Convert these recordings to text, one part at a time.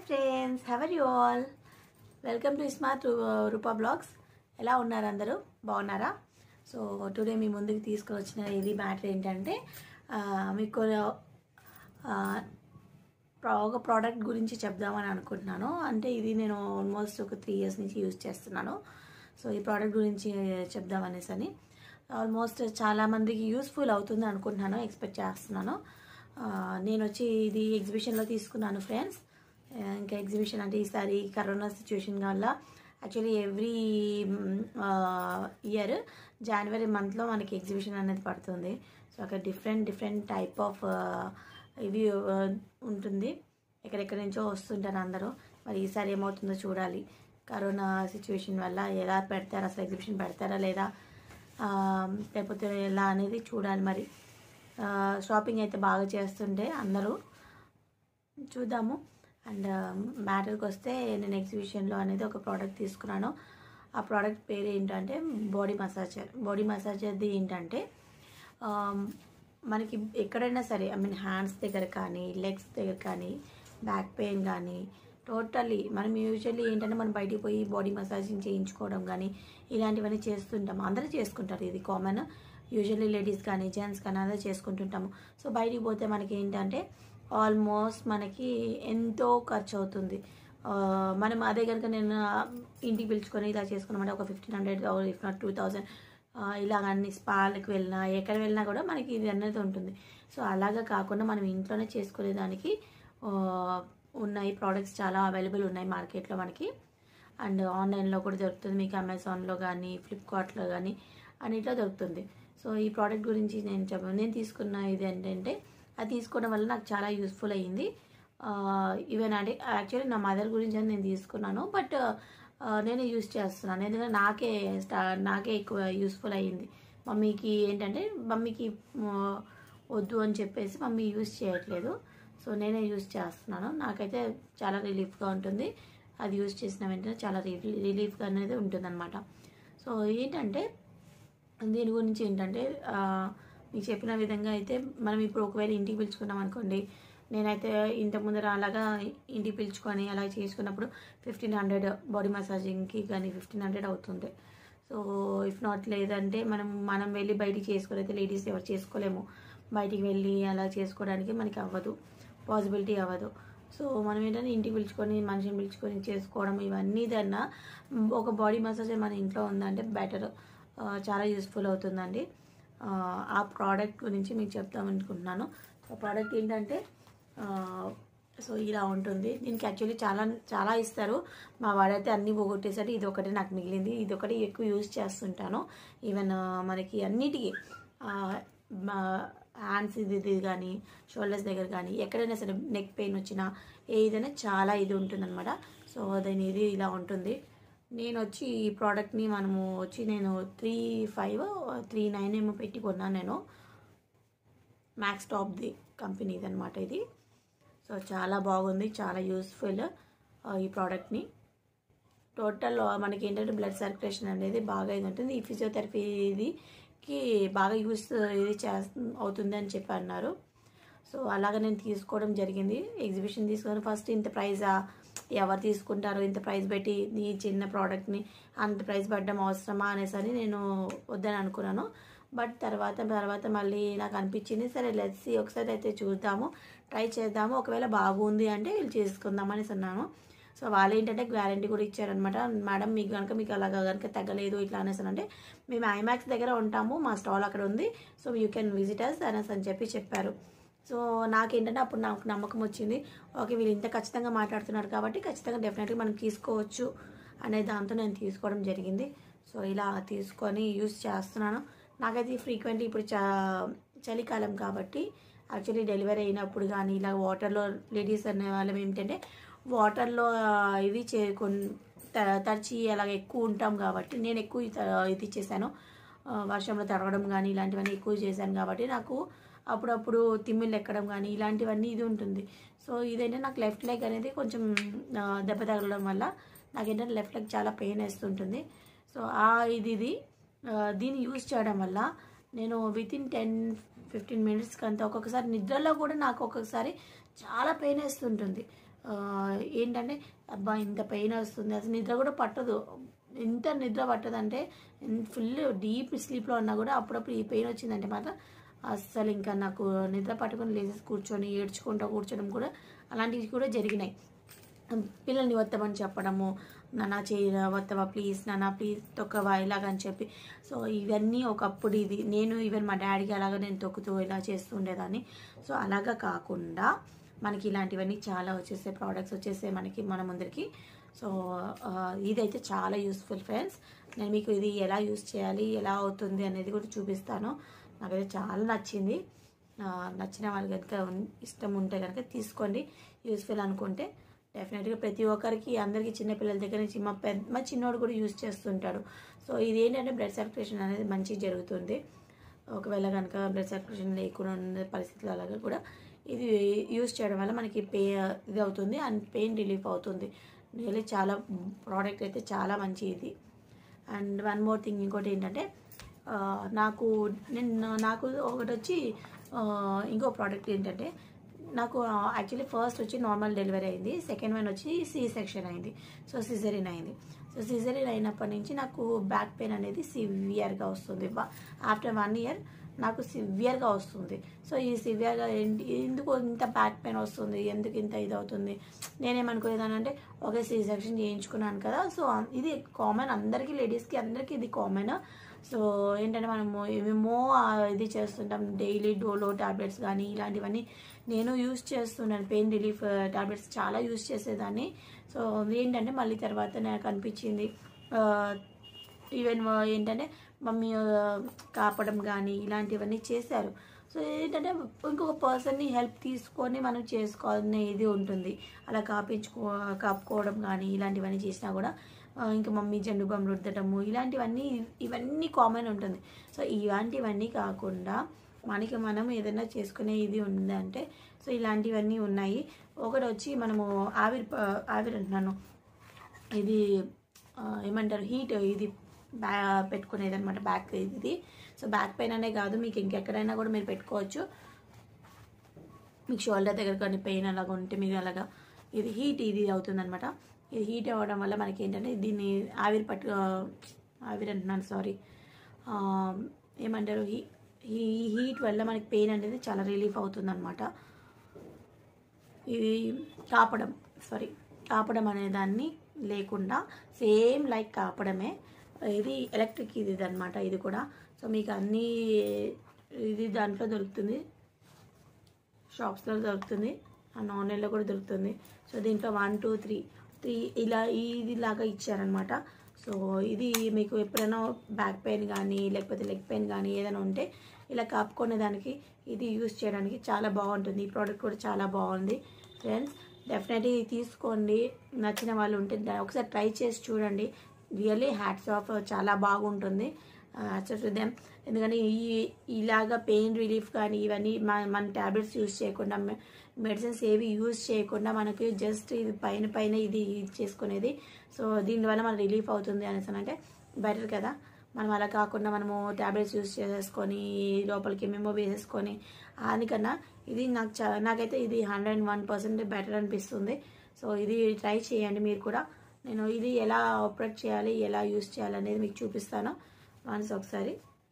Friends how are you all welcome to smart Rupa blogs ఎలా ఉన్నారు అందరూ బాగున్నారా సో టుడే మీ ముందుకు తీసుకొని వచ్చిన ఇది మ్యాటర్ ఏంటంటే ఆ, మీకు ఆ, ప్ర- ఒక ప్రోడక్ట్ గురించి చెప్దామని అనుకుంటున్నాను అంటే ఇది నేను ఆల్మోస్ట్ ఒక త్రీ ఇయర్స్ నుంచి యూజ్ చేస్తున్నాను సో ఈ ప్రోడక్ట్ గురించి చెప్దామనేసి అని ఆల్మోస్ట్ చాలామందికి యూస్ఫుల్ అవుతుంది అనుకుంటున్నాను ఎక్స్పెక్ట్ చేస్తున్నాను ఆ, నేను వచ్చి ఇది ఎగ్జిబిషన్లో తీసుకున్నాను ఫ్రెండ్స్ ఇంకా ఎగ్జిబిషన్ అంటే ఈసారి కరోనా సిచ్యువేషన్ వల్ల యాక్చువల్లీ ఎవ్రీ ఇయర్ జనవరి మంత్లో మనకి ఎగ్జిబిషన్ అనేది పడుతుంది సో అక్కడ డిఫరెంట్ డిఫరెంట్ టైప్ ఆఫ్ ఇవి ఆ, ఉంటుంది ఎక్కడెక్కడి నుంచో వస్తుంటారు అందరూ మరి ఈసారి ఏమవుతుందో చూడాలి కరోనా సిచ్యువేషన్ వల్ల ఎలా పెడతారు అసలు ఎగ్జిబిషన్ పెడతారా లేదా ఆ, లేకపోతే ఎలా అనేది చూడాలి మరి ఆ, షాపింగ్ అయితే బాగా చేస్తుంటే అందరూ చూద్దాము అండ్ మ్యాటర్కి వస్తే నేను ఎగ్జిబిషన్లో అనేది ఒక ప్రోడక్ట్ తీసుకున్నాను ఆ ప్రోడక్ట్ పేరు ఏంటంటే బాడీ మసాజర్ బాడీ మసాజర్ది ఏంటంటే ఆమ్, మనకి ఎక్కడైనా సరే ఐ మీన్ హ్యాండ్స్ దగ్గర కానీ లెగ్స్ దగ్గర కానీ బ్యాక్ పెయిన్ కానీ టోటల్లీ మనం యూజువల్లీ ఏంటంటే మనం బయటికి పోయి బాడీ మసాజింగ్ చేయించుకోవడం కానీ ఇలాంటివన్నీ చేస్తుంటాం అందరూ చేసుకుంటారు ఇది కామన్ యూజువల్లీ లేడీస్ కానీ జెంట్స్ కానీ అందరూ చేసుకుంటుంటాము సో బయటికి పోతే మనకి ఏంటంటే ఆల్మోస్ట్ మనకి ఎంతో ఖర్చు అవుతుంది ఆ, మనం అదే కనుక నేను ఇంటికి పిలుచుకొని ఇలా చేసుకున్నామంటే ఒక fifteen hundred if not two thousand ఇలాగ అన్ని స్పాలకు వెళ్ళినా ఎక్కడ వెళ్ళినా కూడా మనకి ఇది అనేది ఉంటుంది సో అలాగా కాకుండా మనం ఇంట్లోనే చేసుకునేదానికి ఆ, ఉన్నాయి ప్రోడక్ట్స్ చాలా అవైలబుల్ ఉన్నాయి మార్కెట్లో మనకి అండ్ ఆన్లైన్లో కూడా దొరుకుతుంది మీకు అమెజాన్లో కానీ ఫ్లిప్కార్ట్లో కానీ అన్నిట్లో దొరుకుతుంది సో ఈ ప్రోడక్ట్ గురించి నేను చెప్ప నేను తీసుకున్న ఇది ఏంటంటే అది తీసుకోవడం వల్ల నాకు చాలా యూస్ఫుల్ అయ్యింది ఈవెన్ అంటే యాక్చువల్లీ నా మదర్ గురించి అని నేను తీసుకున్నాను బట్ నేనే యూస్ చేస్తున్నాను ఎందుకంటే నాకే స్టా నాకే ఎక్కువ యూస్ఫుల్ అయ్యింది మమ్మీకి ఏంటంటే మమ్మీకి ఆ, వద్దు అని చెప్పేసి మమ్మీ యూస్ చేయట్లేదు సో నేనే యూస్ చేస్తున్నాను నాకైతే చాలా రిలీఫ్గా ఉంటుంది అది యూస్ చేసిన వెంటనే చాలా రిలీఫ్గా అనేది ఉంటుందన్నమాట సో ఏంటంటే దీని గురించి ఏంటంటే ఆ, మీకు చెప్పిన విధంగా అయితే మనం ఇప్పుడు ఒకవేళ ఇంటికి పిలుచుకున్నాం అనుకోండి నేనైతే ఇంత ముందర అలాగా ఇంటికి పిలుచుకొని అలా చేసుకున్నప్పుడు ఫిఫ్టీన్ హండ్రెడ్ బాడీ మసాజింగ్కి కానీ ఫిఫ్టీన్ హండ్రెడ్ అవుతుంది సో ఇఫ్ నాట్ లేదంటే మనం మనం వెళ్ళి బయటికి చేసుకుని అయితే లేడీస్ ఎవరు చేసుకోలేము బయటికి వెళ్ళి అలా చేసుకోవడానికి మనకి అవ్వదు పాసిబిలిటీ అవ్వదు సో మనం ఏంటంటే ఇంటికి పిలుచుకొని మనిషిని పిలుచుకొని చేసుకోవడం ఇవన్నీ దన్నా ఒక బాడీ మసాజ్ మన ఇంట్లో ఉందంటే బెటర్ చాలా యూస్ఫుల్ అవుతుందండి ఆ, ఆ ప్రోడక్ట్ గురించి మీకు చెప్తాం అనుకుంటున్నాను ఆ ప్రోడక్ట్ ఏంటంటే ఆ, సో ఇలా ఉంటుంది దీనికి యాక్చువల్లీ చాలా చాలా ఇస్తారు మా వాడైతే అన్నీ పోగొట్టేసరికి ఇది ఒకటే నాకు మిగిలింది ఇది ఒకటి ఎక్కువ యూజ్ చేస్తుంటాను ఈవెన్ మనకి అన్నిటికీ హ్యాండ్స్ ఇది ఇది కానీ షోల్డర్స్ దగ్గర కానీ ఎక్కడైనా సరే నెక్ పెయిన్ వచ్చినా ఏదైనా చాలా ఇది ఉంటుందన్నమాట సో దాని ఇది ఇలా ఉంటుంది నేను వచ్చి ఈ ప్రోడక్ట్ని మనము వచ్చి నేను త్రీ ఫైవ్ త్రీ నైన్ ఏమో పెట్టి కొన్నాను నేను మ్యాక్స్ టాప్ది కంపెనీది అనమాట ఇది సో చాలా బాగుంది చాలా యూస్ఫుల్ ఈ ప్రోడక్ట్ని టోటల్ మనకి ఏంటంటే బ్లడ్ సర్క్యులేషన్ అనేది బాగా ఇది ఉంటుంది ఈ ఫిజియోథెరపీ ఇదికి బాగా యూస్ ఇది చే అవుతుంది అని చెప్పి అన్నారు సో అలాగ నేను తీసుకోవడం జరిగింది ఎగ్జిబిషన్ తీసుకొని ఫస్ట్ ఇంత ప్రైజా ఎవరు తీసుకుంటారో ఇంత ప్రైస్ పెట్టి ఈ చిన్న ప్రోడక్ట్ని అంత ప్రైస్ పడ్డం అవసరమా అనేసి అని నేను వద్దని అనుకున్నాను బట్ తర్వాత తర్వాత మళ్ళీ నాకు అనిపించింది సరే లెట్సి ఒకసారి అయితే చూద్దాము ట్రై చేద్దాము ఒకవేళ బాగుంది అంటే వీళ్ళు చేసుకుందాం అనేసి అన్నాను సో వాళ్ళు ఏంటంటే గ్యారంటీ కూడా ఇచ్చారనమాట మేడం మీకు కనుక మీకు అలాగా కనుక తగ్గలేదు ఇట్లా అనేసి అంటే మేము ఐమాక్స్ దగ్గర ఉంటాము మా స్టాల్ అక్కడ ఉంది so you can visit us అనేసి అని చెప్పి చెప్పారు సో నాకేంటంటే అప్పుడు నాకు నమ్మకం వచ్చింది ఓకే వీళ్ళు ఇంత ఖచ్చితంగా మాట్లాడుతున్నారు కాబట్టి ఖచ్చితంగా డెఫినెట్గా మనం తీసుకోవచ్చు అనే దాంతో నేను తీసుకోవడం జరిగింది సో ఇలా తీసుకొని యూస్ చేస్తున్నాను నాకైతే ఫ్రీక్వెంట్లీ ఇప్పుడు చా చలికాలం కాబట్టి యాక్చువల్లీ డెలివరీ అయినప్పుడు కానీ ఇలా వాటర్లో లేడీస్ అనే వాళ్ళం ఏంటంటే వాటర్లో ఇవి చేయకు తడిచి అలాగ ఎక్కువ ఉంటాం కాబట్టి నేను ఎక్కువ ఇది- ఇది చేశాను ఆ, వర్షంలో తడవడం కానీ ఇలాంటివన్నీ ఎక్కువ చేశాను కాబట్టి నాకు అప్పుడప్పుడు తిమ్మిళ్ళు ఎక్కడం కానీ ఇలాంటివన్నీ ఇది ఉంటుంది సో ఇదైతే నాకు లెఫ్ట్ లెగ్ అనేది కొంచెం ఆ, దెబ్బ తగలడం వల్ల నాకేంటంటే లెఫ్ట్ లెగ్ చాలా పెయిన్ వేస్తుంటుంది సో ఆ ఇది ఇది ఆ, దీన్ని యూజ్ చేయడం వల్ల నేను విత్ ఇన్ టెన్ ఫిఫ్టీన్ మినిట్స్కి అంతా ఒక్కొక్కసారి నిద్రలో కూడా నాకు ఒక్కొక్కసారి చాలా పెయిన్ వేస్తుంటుంది ఆ, ఆ, ఏంటంటే అబ్బా ఇంత పెయిన్ వస్తుంది అసలు నిద్ర కూడా పట్టదు ఎంత నిద్ర పట్టదంటే ఫుల్ డీప్ స్లీప్లో ఉన్నా కూడా అప్పుడప్పుడు ఈ పెయిన్ వచ్చిందంటే మాత్రం అస్సలు ఇంకా నాకు నిద్ర పట్టుకొని లేచేసి కూర్చొని ఏడ్చుకుంటూ కూర్చోడం కూడా అలాంటివి కూడా జరిగినాయి పిల్లల్ని వత్తమని చెప్పడము నాన్న చేయ వత్తవా ప్లీజ్ నాన్న ప్లీజ్ తొక్కవా ఇలాగని చెప్పి సో ఇవన్నీ ఒకప్పుడు ఇది నేను ఈవెన్ మా డాడీకి అలాగ నేను తొక్కుతూ ఇలా చేస్తుండేదాన్ని సో అలాగా కాకుండా మనకి ఇలాంటివన్నీ చాలా వచ్చేసాయి ప్రోడక్ట్స్ వచ్చేసాయి మనకి మన ముందరికి సో ఆ, ఇదైతే చాలా యూస్ఫుల్ ఫ్రెండ్స్ నేను మీకు ఇది ఎలా యూస్ చేయాలి ఎలా అవుతుంది అనేది కూడా చూపిస్తాను నాకైతే చాలా నచ్చింది ఆ, నచ్చిన వాళ్ళు కనుక ఉన్- ఇష్టం ఉంటే కనుక తీసుకోండి యూస్ఫుల్ అనుకుంటే డెఫినెట్గా ప్రతి ఒక్కరికి అందరికీ చిన్నపిల్లల దగ్గర నుంచి మా పెద్ద మా చిన్నోడు కూడా యూస్ చేస్తుంటాడు సో ఇది ఏంటంటే బ్లడ్ సర్క్యులేషన్ అనేది మంచిగా జరుగుతుంది ఒకవేళ కనుక బ్లడ్ సర్క్యులేషన్ లేకుండా ఉన్న పరిస్థితులు అలాగా కూడా ఇది యూస్ చేయడం వల్ల మనకి పే ఇది అవుతుంది అండ్ పెయిన్ రిలీఫ్ అవుతుంది రియల్లీ చాలా ప్రోడక్ట్ అయితే చాలా మంచి ఇది అండ్ వన్ మోర్ థింగ్ ఇంకోటి ఏంటంటే ఆ, నాకు నేను నాకు ఒకటి వచ్చి ఆ, ఇంకో ప్రోడక్ట్ ఏంటంటే నాకు యాక్చువల్లీ ఫస్ట్ వచ్చి నార్మల్ డెలివరీ అయింది సెకండ్ వన్ వచ్చి సి సెక్షన్ అయింది సో సిజరిన్ అయింది సో సిజరిన్ అయినప్పటి నుంచి నాకు బ్యాక్ పెయిన్ అనేది సివియర్గా వస్తుంది ఆఫ్టర్ వన్ ఇయర్ నాకు సివియర్గా వస్తుంది సో ఈ సివియర్గా ఏంటి ఎందుకు ఇంత బ్యాక్ పెయిన్ వస్తుంది ఎందుకు ఇంత ఇది అవుతుంది నేనేమనుకునేదానంటే ఓకే సి సెక్షన్ చేయించుకున్నాను కదా సో ఇది కామన్ అందరికీ లేడీస్కి అందరికీ ఇది కామన్ సో ఏంటంటే మనము ఏమేమో ఆ, ఇది చేస్తుంటాం డైలీ డోలో టాబ్లెట్స్ కానీ ఇలాంటివన్నీ నేను యూస్ చేస్తున్నాను పెయిన్ రిలీఫ్ టాబ్లెట్స్ చాలా యూస్ చేసేదాన్ని సో ఏంటంటే మళ్ళీ తర్వాత నాకు అనిపించింది ఆ, ఈవెన్ ఏంటంటే మమ్మీ ఆ, కాపడం కానీ ఇలాంటివన్నీ చేశారు సో ఏంటంటే ఇంకొక పర్సన్ని హెల్ప్ తీసుకొని మనం చేసుకోవాలనే ఇది ఉంటుంది అలా కాపించుకో కాపుకోవడం కానీ ఇలాంటివన్నీ చేసినా కూడా ఆ, ఇంకా మమ్మీ జెండు బామ్ రుద్దటము ఇలాంటివన్నీ ఇవన్నీ కామన్ ఉంటుంది సో ఇలాంటివన్నీ కాకుండా మనకి మనం ఏదైనా చేసుకునే ఇది ఉందంటే సో ఇలాంటివన్నీ ఉన్నాయి ఒకటి వచ్చి మనము ఆవిరి ప- ఆవిరి అంటున్నాను ఇది ఆ, ఏమంటారు హీట్ ఇది బ్యా పెట్టుకునేది అనమాట బ్యాక్ ఇది సో బ్యాక్ పెయిన్ అనే కాదు మీకు ఇంకెక్కడైనా కూడా మీరు పెట్టుకోవచ్చు మీకు షోల్డర్ దగ్గర కానీ పెయిన్ అలాగా ఉంటే మీరు అలాగా ఇది హీట్ ఇది అవుతుంది అనమాట ఇది హీట్ అవ్వడం వల్ల మనకి ఏంటంటే దీన్ని ఆవిరి పట్టు ఆవిరి అంటున్నాను సారీ ఏమంటారు హీ ఈ హీట్ వల్ల మనకి పెయిన్ అనేది చాలా రిలీఫ్ అవుతుంది అనమాట ఇది కాపడం సారీ కాపడం అనే దాన్ని లేకుండా సేమ్ లైక్ కాపడమే ఇది ఎలక్ట్రిక్ ఇది అనమాట ఇది కూడా సో మీకు అన్నీ ఇది దాంట్లో దొరుకుతుంది షాప్స్లో దొరుకుతుంది అండ్ ఆన్లైన్లో కూడా దొరుకుతుంది సో దీంట్లో వన్ టూ త్రీ త్రీ ఇలా ఇది లాగా ఇచ్చారనమాట సో ఇది మీకు ఎప్పుడైనా బ్యాక్ పెయిన్ కానీ లేకపోతే లెగ్ పెయిన్ కానీ ఏదైనా ఉంటే ఇలా కప్పుకునే దానికి ఇది యూస్ చేయడానికి చాలా బాగుంటుంది ఈ ప్రోడక్ట్ కూడా చాలా బాగుంది ఫ్రెండ్స్ డెఫినెట్లీ తీసుకోండి నచ్చిన వాళ్ళు ఉంటే దా- ఒకసారి ట్రై చేసి చూడండి రియల్లీ హ్యాట్స్ ఆఫ్ చాలా బాగుంటుంది హ్యాట్స్ టు దెమ్ ఎందుకంటే ఈ ఇలాగా పెయిన్ రిలీఫ్ కానీ ఇవన్నీ మన మన ట్యాబ్లెట్స్ యూస్ చేయకుండా మెడిసిన్స్ ఏవి యూస్ చేయకుండా మనకి జస్ట్ ఇది పైన పైన ఇది యూజ్ చేసుకునేది సో దీనివల్ల మన రిలీఫ్ అవుతుంది అనేసి అంటే బెటర్ కదా మనం అలా కాకుండా మనము ట్యాబ్లెట్స్ యూస్ చేసేసుకొని లోపలికి మేము వేసేసుకొని దానికన్నా ఇది నాకు చా నాకైతే ఇది hundred and one percent better అనిపిస్తుంది సో ఇది ట్రై చేయండి మీరు కూడా నేను ఇది ఎలా ఆపరేట్ చేయాలి ఎలా యూస్ చేయాలి అనేది మీకు చూపిస్తాను వన్స్ ఒకసారి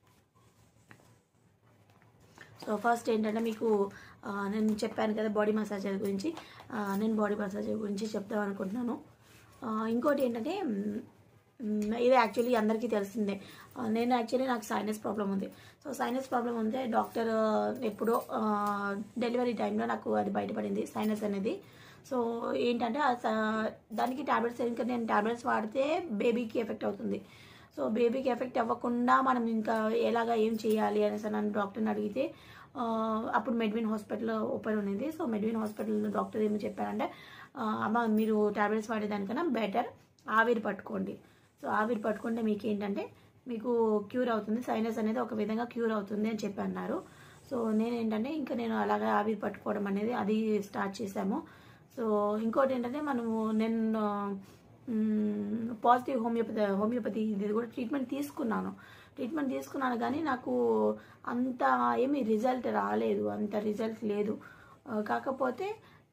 సో ఫస్ట్ ఏంటంటే మీకు ఆ, నేను చెప్పాను కదా బాడీ మసాజర్ గురించి ఆ, నేను బాడీ మసాజర్ గురించి చెప్దాం అనుకుంటున్నాను ఆ, ఇంకోటి ఏంటంటే మ్, మ్, ఇది యాక్చువల్లీ అందరికీ తెలిసిందే ఆ, నేను యాక్చువల్లీ నాకు సైనస్ ప్రాబ్లం ఉంది సో సైనస్ ప్రాబ్లం ఉంటే డాక్టర్ ఎప్పుడో ఆ, డెలివరీ టైంలో నాకు అది బయటపడింది సైనస్ అనేది సో ఏంటంటే ఆ స- దానికి ట్యాబ్లెట్స్ ఇంకా నేను ట్యాబ్లెట్స్ వాడితే బేబీకి ఎఫెక్ట్ అవుతుంది సో బేబీకి ఎఫెక్ట్ అవ్వకుండా మనం ఇంకా ఎలాగా ఏం చేయాలి అనేసి నన్ను డాక్టర్ని అడిగితే ఆ, అప్పుడు మెడ్విన్ హాస్పిటల్ ఓపెన్ ఉన్నది సో మెడ్విన్ హాస్పిటల్ డాక్టర్ ఏమి చెప్పారంటే ఆ, అమ్మ మీరు ట్యాబ్లెట్స్ వాడేదానికన్నా బెటర్ ఆవిరి పట్టుకోండి సో ఆవిరి పట్టుకుంటే మీకు ఏంటంటే మీకు క్యూర్ అవుతుంది సైనస్ అనేది ఒక విధంగా క్యూర్ అవుతుంది అని చెప్పి అన్నారు సో నేను ఏంటంటే ఇంకా నేను అలాగే ఆవిరి పట్టుకోవడం అనేది అది స్టార్ట్ చేశాము సో ఇంకోటి ఏంటంటే మనము నేను పాజిటివ్ హోమియోపతి హోమియోపతి ఇది కూడా ట్రీట్మెంట్ తీసుకున్నాను ట్రీట్మెంట్ తీసుకున్నాను కానీ నాకు అంత ఏమీ రిజల్ట్ రాలేదు అంత రిజల్ట్ లేదు ఆ, కాకపోతే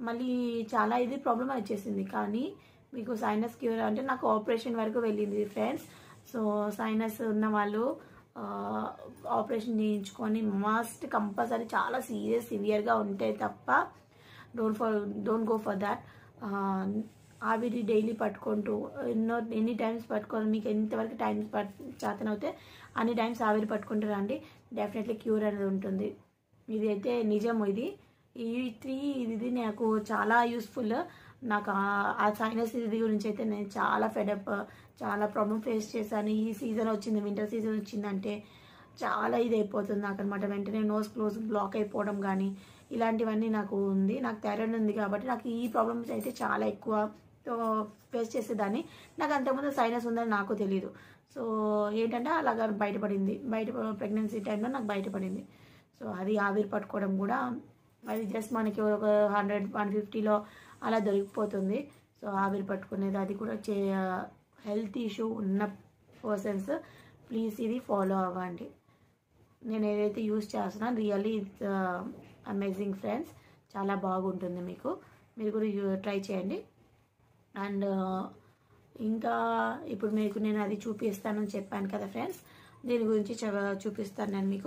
మళ్ళీ చాలా ఇది ప్రాబ్లం వచ్చేసింది కానీ మీకు సైనస్ క్యూర్ అంటే నాకు ఆపరేషన్ వరకు వెళ్ళింది ఫ్రెండ్స్ సో సైనస్ ఉన్న వాళ్ళు ఆ, ఆపరేషన్ చేయించుకొని మస్ట్ కంపల్సరీ చాలా సీరియస్ సివియర్గా ఉంటే తప్ప don't for don't go for that ఆవిరి డైలీ పట్టుకుంటూ ఎన్నో ఎన్ని టైమ్స్ పట్టుకోవాలి మీకు ఎంతవరకు టైమ్స్ పట్ చేతనవుతే అన్ని టైమ్స్ ఆవిరి పట్టుకుంటూ రండి డెఫినెట్లీ క్యూర్ అనేది ఉంటుంది ఇది అయితే నిజం ఇది ఈ త్రీ ఇది నాకు చాలా యూస్ఫుల్ నాకు ఆ- ఆ సైనస్ ఇది గురించి అయితే నేను చాలా ఫెడప్ చాలా ప్రాబ్లమ్ ఫేస్ చేశాను ఈ సీజన్ వచ్చింది వింటర్ సీజన్ వచ్చిందంటే చాలా ఇది అయిపోతుంది నాకు అనమాట వెంటనే నోస్ క్లోజ్ బ్లాక్ అయిపోవడం కానీ ఇలాంటివన్నీ నాకు ఉంది నాకు థైరాయిడ్ ఉంది కాబట్టి నాకు ఈ ప్రాబ్లమ్స్ అయితే చాలా ఎక్కువ ఫేస్ చేసేదాన్ని నాకు అంతకుముందు సైనస్ ఉందని నాకు తెలియదు సో ఏంటంటే అలాగా బయటపడింది బయట ప్రెగ్నెన్సీ టైంలో నాకు బయటపడింది సో అది ఆవిరి పట్టుకోవడం కూడా అది జస్ట్ మనకి ఒక హండ్రెడ్ వన్ ఫిఫ్టీలో అలా దొరికిపోతుంది సో ఆవిరి పట్టుకునేది అది కూడా చే హెల్త్ ఇష్యూ ఉన్న పర్సన్స్ ప్లీజ్ ఇది ఫాలో అవ్వండి నేను ఏదైతే యూస్ చేస్తున్నాను రియల్లీ ఇట్స్ అమేజింగ్ ఫ్రెండ్స్ చాలా బాగుంటుంది మీకు మీరు కూడా ట్రై చేయండి అండ్ ఇంకా ఇప్పుడు మీకు నేను అది చూపిస్తానని చెప్పాను కదా ఫ్రెండ్స్ దీని గురించి చ- చూపిస్తాను నేను మీకు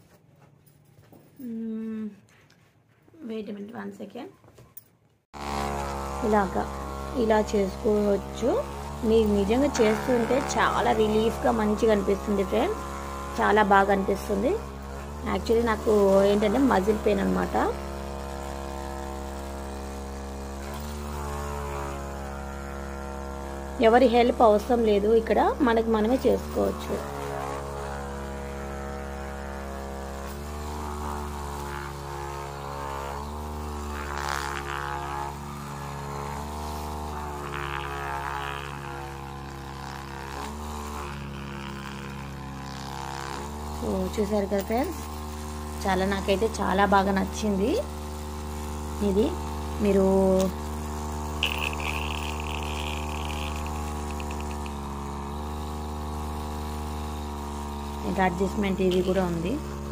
వెయిట్ మినిట్ వన్ సెకండ్ ఇలాగా ఇలా చేసుకోవచ్చు మీకు నిజంగా చేస్తుంటే చాలా రిలీఫ్గా మంచిగా అనిపిస్తుంది ఫ్రెండ్స్ చాలా బాగా అనిపిస్తుంది యాక్చువల్లీ నాకు ఏంటంటే మజిల్ పెయిన్ అనమాట ఎవరి హెల్ప్ అవసరం లేదు ఇక్కడ మనకి మనమే చేసుకోవచ్చు సో చూసారు కదా ఫ్రెండ్స్ చాలా నాకైతే చాలా బాగా నచ్చింది ఇది మీరు ఇంకా అడ్జస్ట్మెంట్ ఇది కూడా ఉంది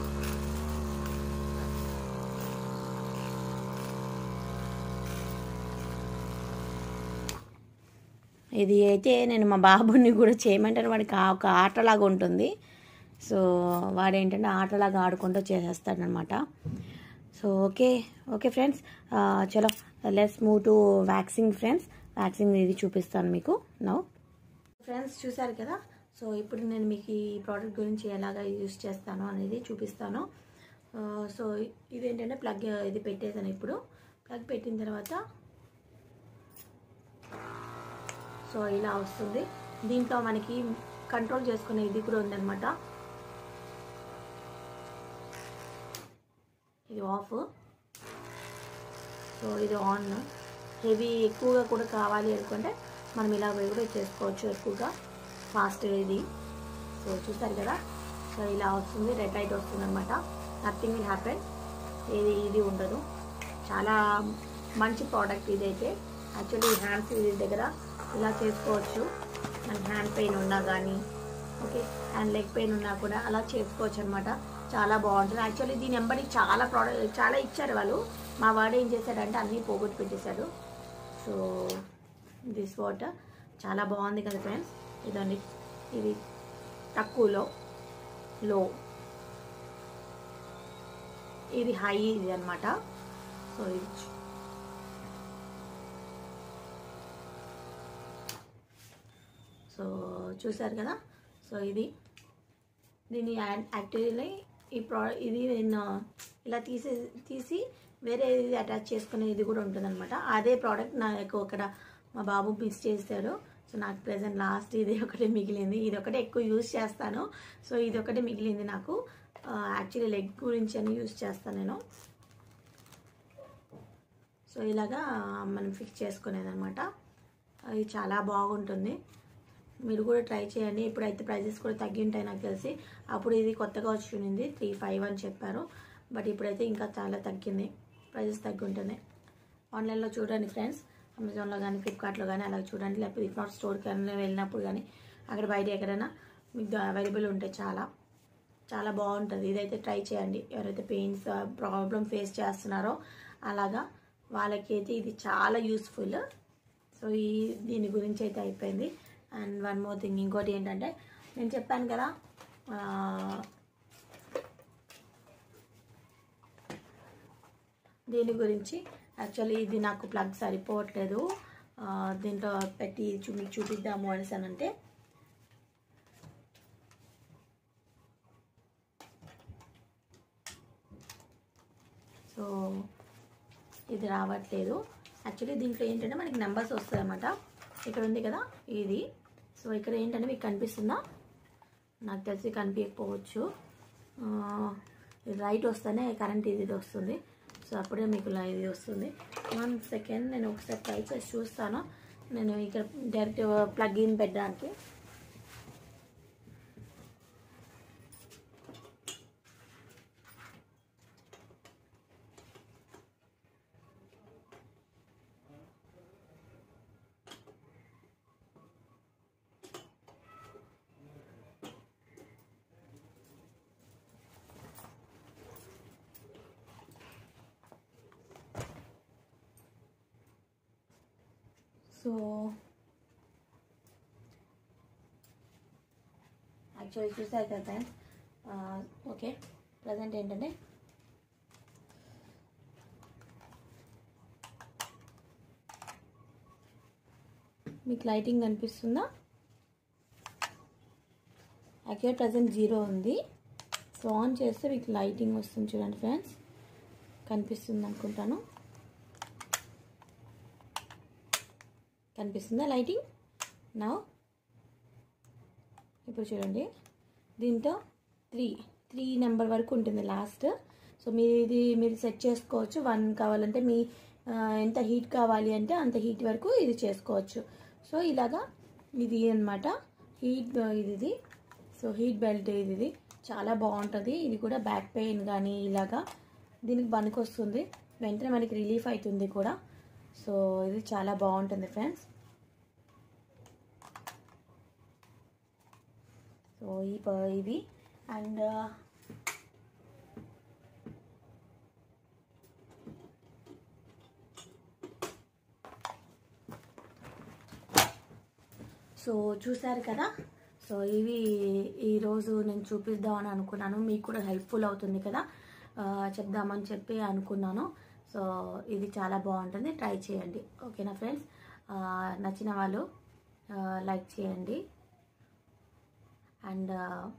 ఇది అయితే నేను మా బాబుని కూడా చేయమంటాను వాడికి ఆ ఒక ఆటలాగా ఉంటుంది సో వాడు ఏంటంటే ఆటలాగా ఆడుకుంటూ చేసేస్తాడనమాట సో ఓకే ఓకే ఫ్రెండ్స్ చలో let's move to waxing friends waxing ఇది చూపిస్తాను మీకు నౌ ఫ్రెండ్స్ చూసారు కదా సో ఇప్పుడు నేను మీకు ఈ ప్రోడక్ట్ గురించి ఎలాగ యూస్ చేస్తాను అనేది చూపిస్తాను ఆ, సో ఇదేంటంటే ప్లగ్ ఇది పెట్టేసాను ఇప్పుడు ప్లగ్ పెట్టిన తర్వాత సో ఇలా వస్తుంది దీంట్లో మనకి కంట్రోల్ చేసుకునే ఇది కూడా ఉందన్నమాట ఇది ఆఫ్ సో ఇది ఆన్ హెవీ ఎక్కువగా కూడా కావాలి అనుకుంటే మనం ఇలా కూడా చేసుకోవచ్చు ఎక్కువగా ఫాస్ట్గా ఇది సో చూసారు కదా సో ఇలా వస్తుంది రెడ్ లైట్ వస్తుంది అనమాట నథింగ్ విల్ హ్యాపెన్ ఏది ఇది ఉండదు చాలా మంచి ప్రోడక్ట్ ఇదైతే యాక్చువల్లీ హ్యాండ్స్ ఇది దగ్గర ఇలా చేసుకోవచ్చు మనకి హ్యాండ్ పెయిన్ ఉన్నా కానీ ఓకే హ్యాండ్ లెగ్ పెయిన్ ఉన్నా కూడా అలా చేసుకోవచ్చు అనమాట చాలా బాగుంటుంది యాక్చువల్లీ దీని వెంబడి చాలా ప్రోడక్ట్ చాలా ఇచ్చారు వాళ్ళు మా వాడు ఏం చేశాడంటే అన్నీ పోగొట్టు పెట్టేశాడు సో దిస్ వాటర్ చాలా బాగుంది కదా ఫ్రెండ్స్ ఇదండి ఇది తక్కువలో లో ఇది హై ఇది అనమాట సో ఇది చూ- సో చూసారు కదా సో ఇది దీని యాక్చువల్లీ ఈ ప్రో ఇది నేను ఇలా తీసే తీసి వేరే ఇది అటాచ్ చేసుకునే ఇది కూడా ఉంటుందన్నమాట అదే ప్రోడక్ట్ నాకు అక్కడ మా బాబు మిస్ చేశాడు సో నాకు ప్రెసెంట్ లాస్ట్ ఇది ఒకటే మిగిలింది ఇది ఒకటే ఎక్కువ యూజ్ చేస్తాను సో ఇది ఒకటే మిగిలింది నాకు యాక్చువల్లీ లెగ్ గురించి అని యూజ్ చేస్తాను నేను సో ఇలాగా మనం ఫిక్స్ చేసుకునేది అనమాట అది చాలా బాగుంటుంది మీరు కూడా ట్రై చేయండి ఇప్పుడైతే ప్రైజెస్ కూడా తగ్గి ఉంటాయి నాకు తెలిసి అప్పుడు ఇది కొత్తగా వచ్చి ఉండింది త్రీ ఫైవ్ అని చెప్పారు బట్ ఇప్పుడైతే ఇంకా చాలా తగ్గింది ప్రైజెస్ తగ్గి ఉంటుంది ఆన్లైన్లో చూడండి ఫ్రెండ్స్ అమెజాన్లో కానీ ఫ్లిప్కార్ట్లో కానీ అలా చూడండి లేకపోతే ఇఫ్ నాట్ స్టోర్ కానీ వెళ్ళినప్పుడు కానీ అక్కడ బయట ఎక్కడైనా మీకు అవైలబుల్ ఉంటాయి చాలా చాలా బాగుంటుంది ఇదైతే ట్రై చేయండి ఎవరైతే పెయిన్స్ ప్రాబ్లం ఫేస్ చేస్తున్నారో అలాగా వాళ్ళకి అయితే ఇది చాలా యూస్ఫుల్ సో ఈ దీని గురించి అయితే అయిపోయింది అండ్ వన్ మోర్ థింగ్ ఇంకోటి ఏంటంటే నేను చెప్పాను కదా ఆ, దీని గురించి యాక్చువల్లీ ఇది నాకు ప్లగ్ సరిపోవట్లేదు ఆ, దీంట్లో పెట్టి చూ మీకు చూపిద్దాము అనేసి అని అంటే సో ఇది రావట్లేదు యాక్చువల్లీ దీంట్లో ఏంటంటే మనకి నెంబర్స్ వస్తాయన్నమాట ఇక్కడ ఉంది కదా ఇది సో ఇక్కడ ఏంటంటే మీకు కనిపిస్తుందా నాకు తెలిసి కనిపించకపోవచ్చు ఆ, ఇది రైట్ వస్తేనే కరెంట్ ఇది ఇది వస్తుంది సో అప్పుడే మీకు లా- ఇది వస్తుంది వన్ సెకండ్ నేను ఒకసారి ట్రై చేసి చూస్తాను నేను ఇక్కడ డైరెక్ట్ ప్లగ్ ఇన్ పెట్టడానికి సో యాక్చువల్లీ చూసారు కదా ఫ్రెండ్స్ ఓకే ప్రజెంట్ ఏంటంటే మీకు లైటింగ్ కనిపిస్తుందా యాక్చువల్ ప్రజెంట్ జీరో ఉంది సో ఆన్ చేస్తే మీకు లైటింగ్ వస్తుంది చూడండి ఫ్రెండ్స్ కనిపిస్తుంది అనుకుంటాను కనిపిస్తుందా లైటింగ్ నా ఇప్పుడు చూడండి దీంతో త్రీ త్రీ నెంబర్ వరకు ఉంటుంది లాస్ట్ సో మీరు ఇది మీరు సెట్ చేసుకోవచ్చు వన్ కావాలంటే మీ ఆ, ఎంత హీట్ కావాలి అంటే అంత హీట్ వరకు ఇది చేసుకోవచ్చు సో ఇలాగా ఇది అన్నమాట హీట్ ఇది ఇది సో హీట్ బెల్ట్ ఇది ఇది చాలా బాగుంటుంది ఇది కూడా బ్యాక్ పెయిన్ కానీ ఇలాగా దీనికి పనికి వస్తుంది వెంటనే మనకి రిలీఫ్ అవుతుంది కూడా సో ఇది చాలా బాగుంటుంది ఫ్రెండ్స్ సో ఈ ప- ఇది అండ్ సో చూశారు కదా సో ఇవి ఈరోజు నేను చూపిద్దామని అనుకున్నాను మీకు కూడా హెల్ప్ఫుల్ అవుతుంది కదా ఆ, చెప్దామని చెప్పి అనుకున్నాను సో ఇది చాలా బాగుంటుంది ట్రై చేయండి ఓకేనా ఫ్రెండ్స్ ఆ, నచ్చిన వాళ్ళు ఆ, లైక్ చేయండి అండ్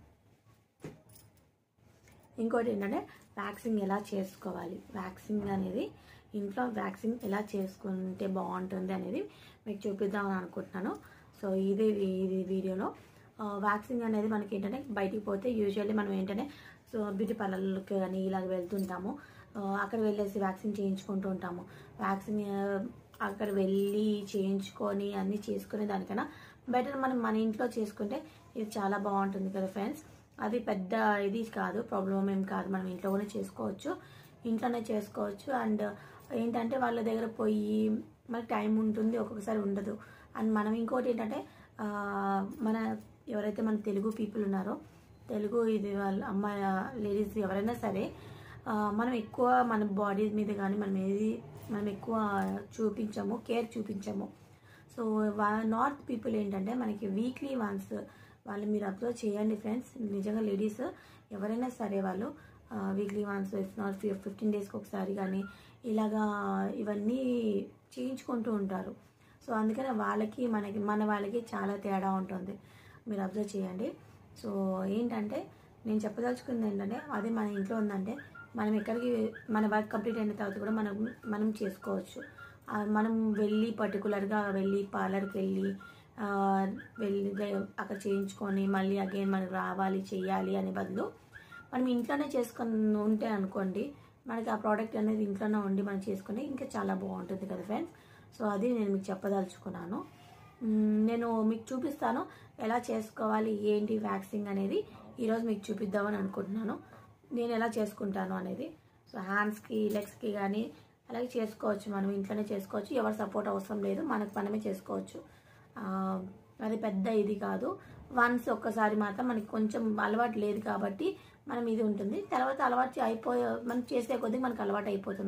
ఇంకోటి ఏంటంటే వ్యాక్సింగ్ ఎలా చేసుకోవాలి వ్యాక్సింగ్ అనేది ఇంట్లో వ్యాక్సింగ్ ఎలా చేసుకుంటే బాగుంటుంది అనేది మీకు చూపిద్దామని అనుకుంటున్నాను సో ఇదే వీ- ఇది వీడియోలో వ్యాక్సింగ్ అనేది మనకి ఏంటంటే బయటికి పోతే యూజువల్లీ మనం ఏంటంటే సో బ్యూటీ పార్లర్కి కానీ ఇలాగ వెళ్తుంటాము ఆ, అక్కడ వెళ్ళేసి వ్యాక్సిన్ చేయించుకుంటూ ఉంటాము వ్యాక్సిన్ ఆ, అక్కడ వెళ్ళి చేయించుకొని అన్నీ చేసుకునే దానికన్నా బెటర్ మనం మన ఇంట్లో చేసుకుంటే ఇది చాలా బాగుంటుంది కదా ఫ్రెండ్స్ అది పెద్ద ఇది కాదు ప్రాబ్లం ఏం కాదు మనం ఇంట్లో కూడా చేసుకోవచ్చు ఇంట్లోనే చేసుకోవచ్చు అండ్ ఏంటంటే వాళ్ళ దగ్గర పోయి మనకి టైం ఉంటుంది ఒక్కొక్కసారి ఉండదు అండ్ మనం ఇంకోటి ఏంటంటే ఆ, మన ఎవరైతే మన తెలుగు పీపుల్ ఉన్నారో తెలుగు ఇది వాళ్ళ అమ్మాయి లేడీస్ ఎవరైనా సరే ఆ, మనం ఎక్కువ మన బాడీ మీద కానీ మనం ఏది మనం ఎక్కువ చూపించము కేర్ చూపించము సో నార్త్ పీపుల్ ఏంటంటే మనకి వీక్లీ వన్స్ వాళ్ళు మీరు అబ్జర్వ్ చేయండి ఫ్రెండ్స్ నిజంగా లేడీస్ ఎవరైనా సరే వాళ్ళు weekly once if not fifteen డేస్కి ఒకసారి కానీ ఇలాగా ఇవన్నీ చేయించుకుంటూ ఉంటారు సో అందుకనే వాళ్ళకి మనకి మన వాళ్ళకి చాలా తేడా ఉంటుంది మీరు అబ్జర్వ్ చేయండి సో ఏంటంటే నేను చెప్పదలుచుకుంది ఏంటంటే అది మన ఇంట్లో ఉందంటే మనం ఎక్కడికి మన వర్క్ కంప్లీట్ అయిన తర్వాత కూడా మనం మనం చేసుకోవచ్చు ఆ, మనం వెళ్ళి పర్టికులర్గా వెళ్ళి పార్లర్కి వెళ్ళి ఆ, వెళ్ళి దే- అక్కడ చేయించుకొని మళ్ళీ అగైన్ మనకు రావాలి చేయాలి అనే బదులు మనం ఇంట్లోనే చేసుకొని ఉంటే అనుకోండి మనకి ఆ ప్రోడక్ట్ అనేది ఇంట్లోనే ఉండి మనం చేసుకుంటే ఇంకా చాలా బాగుంటుంది కదా ఫ్రెండ్స్ సో అది నేను మీకు చెప్పదలుచుకున్నాను మ్మ్, నేను మీకు చూపిస్తాను ఎలా చేసుకోవాలి ఏంటి వ్యాక్సింగ్ అనేది ఈరోజు మీకు చూపిద్దామని అనుకుంటున్నాను నేను ఎలా చేసుకుంటాను అనేది సో హ్యాండ్స్కి లెగ్స్కి కానీ అలాగే చేసుకోవచ్చు మనం ఇంట్లోనే చేసుకోవచ్చు ఎవరి సపోర్ట్ అవసరం లేదు మనకు మనమే చేసుకోవచ్చు ఆ, అది పెద్ద ఇది కాదు వన్స్ ఒక్కసారి మాత్రం మనకి కొంచెం అలవాటు లేదు కాబట్టి మనం ఇది ఉంటుంది తర్వాత అలవాటు అయిపోయే మనం చేసే కొద్దీ మనకు అలవాటు అయిపోతుంది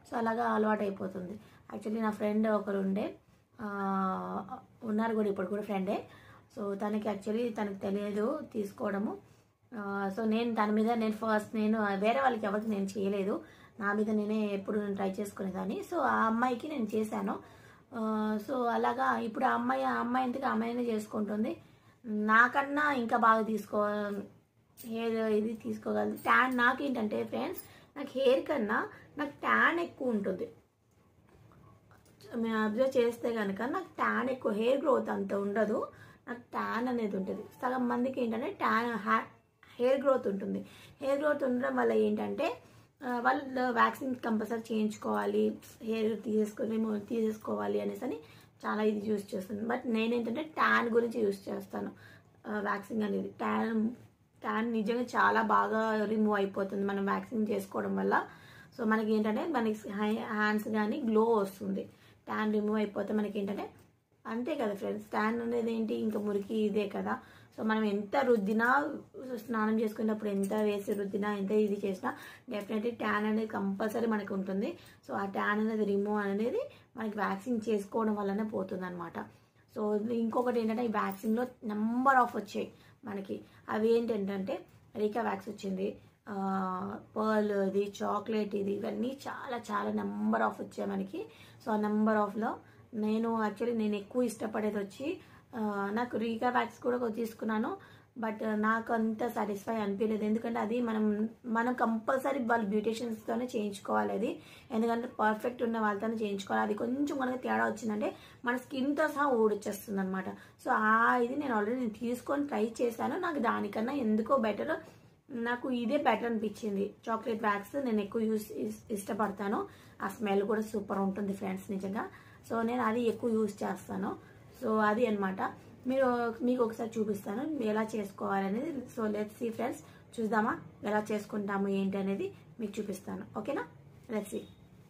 సో అలాగా అలవాటు అయిపోతుంది యాక్చువల్లీ నా ఫ్రెండ్ ఒకరు ఉండే ఆ, ఉన్నారు కూడా ఇప్పుడు కూడా ఫ్రెండే సో తనకి యాక్చువల్లీ తనకు తెలియదు తీసుకోవడము ఆ, సో నేను దాని మీద నేను ఫస్ట్ నేను వేరే వాళ్ళకి ఎవరికి నేను చేయలేదు నా మీద నేనే ఎప్పుడు నేను ట్రై చేసుకునేదాన్ని సో ఆ అమ్మాయికి నేను చేశాను ఆ, సో అలాగా ఇప్పుడు ఆ అమ్మాయి ఆ అమ్మాయి ఇంటికి ఆ అమ్మాయినే చేసుకుంటుంది నాకన్నా ఇంకా బాగా తీసుకో హెయిర్ ఇది తీసుకోగలదు ట్యాన్ నాకేంటంటే ఫ్రెండ్స్ నాకు హెయిర్ కన్నా నాకు ట్యాన్ ఎక్కువ ఉంటుంది మేము అబ్జర్వ్ చేస్తే కనుక నాకు ట్యాన్ ఎక్కువ హెయిర్ గ్రోత్ అంత ఉండదు నాకు ట్యాన్ అనేది ఉంటుంది సగం మందికి ఏంటంటే ట్యాన్ హెయిర్ గ్రోత్ ఉంటుంది హెయిర్ గ్రోత్ ఉండడం వల్ల ఏంటంటే ఆ, వాళ్ళు వ్యాక్సిన్ కంపల్సరీ చేయించుకోవాలి హెయిర్ తీసేసుకొని తీసేసుకోవాలి అనేసి అని చాలా ఇది యూస్ చేస్తాను బట్ నేనేంటంటే ట్యాన్ గురించి యూస్ చేస్తాను వ్యాక్సిన్ అనేది ట్యాన్ ట్యాన్ నిజంగా చాలా బాగా రిమూవ్ అయిపోతుంది మనం వ్యాక్సిన్ చేసుకోవడం వల్ల సో మనకి ఏంటంటే మనకి హ్యాండ్స్ కానీ గ్లో వస్తుంది ట్యాన్ రిమూవ్ అయిపోతే మనకి ఏంటంటే అంతే కదా ఫ్రెండ్స్ ట్యాన్ అనేది ఏంటి ఇంకా మురికి ఇదే కదా సో మనం ఎంత రుద్దినా స్నానం చేసుకునేటప్పుడు ఎంత వేసి రుద్దినా ఎంత ఇది చేసినా డెఫినెట్లీ ట్యాన్ అనేది కంపల్సరీ మనకి ఉంటుంది సో ఆ ట్యాన్ అనేది రిమూవ్ అనేది మనకి వ్యాక్సిన్ చేసుకోవడం వల్లనే పోతుంది అనమాట సో ఇంకొకటి ఏంటంటే ఈ వ్యాక్సిన్లో నెంబర్ ఆఫ్ వచ్చాయి మనకి అవి ఏంటంటే రీకా వ్యాక్స్ వచ్చింది పర్ల్ ఇది చాక్లెట్ ఇది ఇవన్నీ చాలా చాలా నెంబర్ ఆఫ్ వచ్చాయి మనకి సో ఆ నెంబర్ ఆఫ్లో నేను యాక్చువల్లీ నేను ఎక్కువ ఇష్టపడేది వచ్చి ఆ, నాకు రీకా వ్యాక్స్ కూడా కొ- తీసుకున్నాను బట్ నాకు అంత సాటిస్ఫై అనిపించలేదు ఎందుకంటే అది మనం మనం కంపల్సరీ వాళ్ళ బ్యూటిషియన్స్తోనే చేయించుకోవాలి అది ఎందుకంటే పర్ఫెక్ట్ ఉన్న వాళ్ళతోనే చేయించుకోవాలి అది కొంచెం మనకి తేడా వచ్చిందంటే మన స్కిన్తో సహా ఊడొచ్చేస్తుంది అనమాట సో ఆ ఇది నేను ఆల్రెడీ నేను తీసుకొని ట్రై చేశాను నాకు దానికన్నా ఎందుకో బెటర్ నాకు ఇదే బెటర్ అనిపించింది చాక్లెట్ వ్యాక్స్ నేను ఎక్కువ యూస్ ఇస్- ఇష్టపడతాను ఆ స్మెల్ కూడా సూపర్ ఉంటుంది ఫ్రెండ్స్ నిజంగా సో నేను అది ఎక్కువ యూస్ చేస్తాను సో అది అన్నమాట మీరు మీకు ఒకసారి చూపిస్తాను ఎలా చేసుకోవాలనేది సో లెట్స్ సీ ఫ్రెండ్స్ చూద్దామా ఎలా చేసుకుంటాము ఏంటి అనేది మీకు చూపిస్తాను ఓకేనా let's see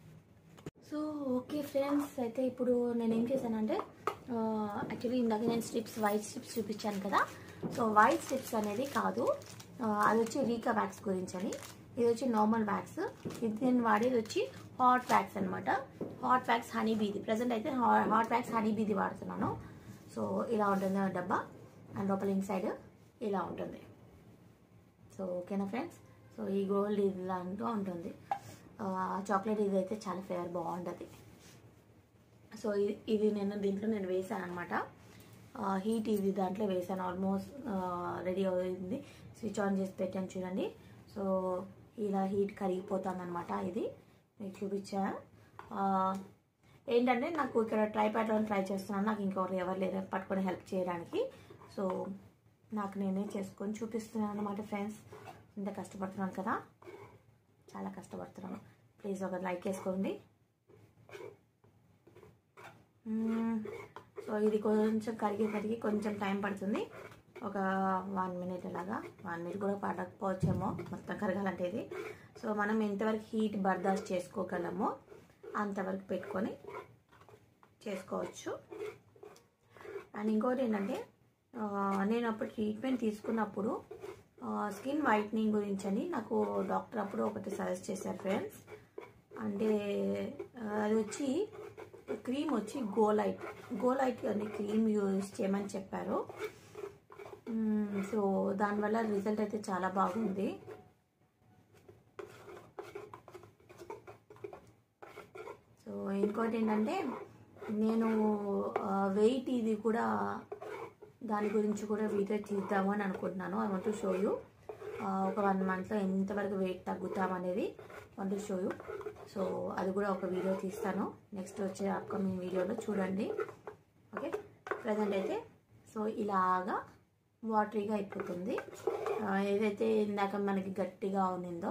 so okay friends అయితే ఇప్పుడు నేను ఏం చేశానంటే యాక్చువల్లీ ఇందాక నేను స్ట్రిప్స్ వైట్ స్ట్రిప్స్ చూపించాను కదా సో వైట్ స్ట్రిప్స్ అనేది కాదు ఆ, అది వచ్చి రీకా వ్యాక్స్ గురించి అని ఇది వచ్చి నార్మల్ వ్యాక్స్ ఇది నేను వాడేది వచ్చి హాట్ వ్యాక్స్ అనమాట హాట్ వ్యాక్స్ హనీ బీది ప్రజెంట్ అయితే హాట్ వ్యాక్స్ హనీ బీది వాడుతున్నాను సో ఇలా ఉంటుంది ఆ డబ్బా అండ్ లోపల ఇన్సైడ్ ఇలా ఉంటుంది సో ఓకేనా ఫ్రెండ్స్ సో ఈ గోల్డ్ ఇది లాంటిగా ఉంటుంది ఆ, చాక్లెట్ ఇది అయితే చాలా ఫ్లేవర్ బాగుంటుంది సో ఇది ఇది నేను దీంట్లో నేను వేసాను అనమాట హీట్ ఇది దాంట్లో వేసాను ఆల్మోస్ట్ రెడీ అయింది స్విచ్ ఆన్ చేసి పెట్టాను చూడండి సో ఇలా హీట్ కరిగిపోతుంది అనమాట ఇది మీకు చూపించా ఆ, ఏంటంటే నాకు ఇక్కడ ట్రై ప్యాడ్లో ట్రై చేస్తున్నాను నాకు ఇంకొకరు ఎవరు లేరు పట్టుకొని హెల్ప్ చేయడానికి సో నాకు నేనే చేసుకొని చూపిస్తున్నాను అనమాట ఫ్రెండ్స్ ఇంత కష్టపడుతున్నాను కదా చాలా కష్టపడుతున్నాను ప్లీజ్ ఒక లైక్ వేసుకోండి మ్మ్. సో ఇది కొంచెం కరిగి కరిగి కొంచెం టైం పడుతుంది ఒక వన్ మినిట్ అలాగా వన్ మినిట్ కూడా పడకపోవచ్చేమో మొత్తం కరగాలంటే ఇది సో మనం ఎంతవరకు హీట్ బర్దాష్ చేసుకోగలమో అంతవరకు పెట్టుకొని చేసుకోవచ్చు అండ్ ఇంకోటి ఏంటంటే ఆ, నేను అప్పుడు ట్రీట్మెంట్ తీసుకున్నప్పుడు స్కిన్ వైట్నింగ్ గురించి అని నాకు డాక్టర్ అప్పుడు ఒకటి సజెస్ట్ చేశారు ఫ్రెండ్స్ అంటే ఆ, అది వచ్చి క్రీమ్ వచ్చి గోలైట్ గోలైట్ అనే క్రీమ్ యూజ్ చేయమని చెప్పారు మ్మ్, సో దానివల్ల రిజల్ట్ అయితే చాలా బాగుంది సో ఇంకోటి ఏంటంటే నేను వెయిట్ ఇది కూడా దాని గురించి కూడా వీడియో తీద్దాము అని అనుకుంటున్నాను I want to show you ఒక వన్ మంత్లో ఎంతవరకు వెయిట్ తగ్గుతాం అనేది want to show you so అది కూడా ఒక వీడియో తీస్తాను నెక్స్ట్ వచ్చే అప్కమింగ్ వీడియోలో చూడండి ఓకే ప్రజెంట్ అయితే సో ఇలాగా వాటరీగా అయిపోతుంది ఆ, ఏదైతే ఇందాక మనకి గట్టిగా ఉన్నిందో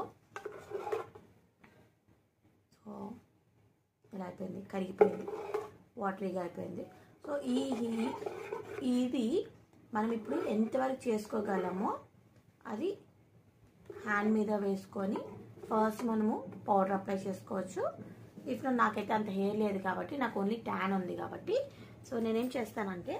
సో ఇలా అయిపోయింది కరిగిపోయింది వాటరీగా అయిపోయింది సో ఈ హీ- ఇది మనం ఇప్పుడు ఎంతవరకు చేసుకోగలమో అది హ్యాండ్ మీద వేసుకొని ఫస్ట్ మనము పౌడర్ అప్లై చేసుకోవచ్చు ఇప్పుడు నాకైతే అంత హెయిర్ లేదు కాబట్టి నాకు ఓన్లీ ట్యాన్ ఉంది కాబట్టి సో నేనేం చేస్తానంటే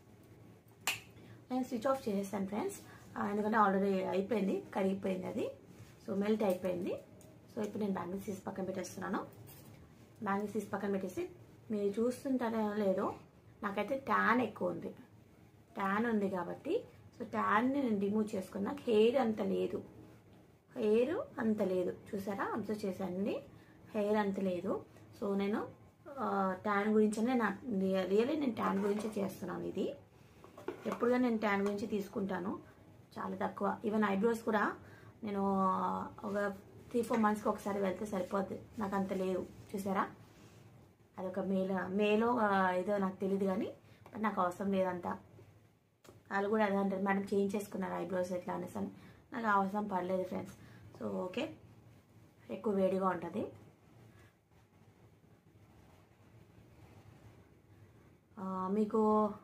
నేను స్విచ్ ఆఫ్ చేసేస్తాను ఫ్రెండ్స్ ఎందుకంటే ఆల్రెడీ అయిపోయింది కరిగిపోయింది అది సో మెల్ట్ అయిపోయింది సో ఇప్పుడు నేను బ్యాంగిల్స్ తీసి పక్కన పెట్టేస్తున్నాను బ్యాంగిల్స్ తీసి పక్కన పెట్టేసి మీరు చూస్తుంటారో లేదో నాకైతే ట్యాన్ ఎక్కువ ఉంది ట్యాన్ ఉంది కాబట్టి సో ట్యాన్ని నేను రిమూవ్ చేసుకున్నా హెయిర్ అంత లేదు హెయిర్ అంత లేదు చూసారా అబ్జర్వ్ చేశానండి హెయిర్ అంత లేదు సో నేను ట్యాన్ గురించనే నా రియల్లీ నేను ట్యాన్ గురించే చేస్తున్నాను ఇది ఎప్పుడుగా నేను ట్యాన్ గురించి తీసుకుంటాను చాలా తక్కువ ఈవెన్ ఐబ్రోస్ కూడా నేను ఒక త్రీ ఫోర్ మంత్స్కి ఒకసారి వెళ్తే సరిపోద్ది నాకు అంత లేవు చూసారా అదొక మేల మేలో ఆ, ఏదో నాకు తెలియదు కానీ బట్ నాకు అవసరం లేదంట వాళ్ళు కూడా అదే అంటారు మేడం చేంజ్ చేసుకున్నారు ఐబ్రోస్ ఎట్లా అనేసి అని నాకు అవసరం పడలేదు ఫ్రెండ్స్ సో ఓకే ఎక్కువ వేడిగా ఉంటుంది ఆ, మీకు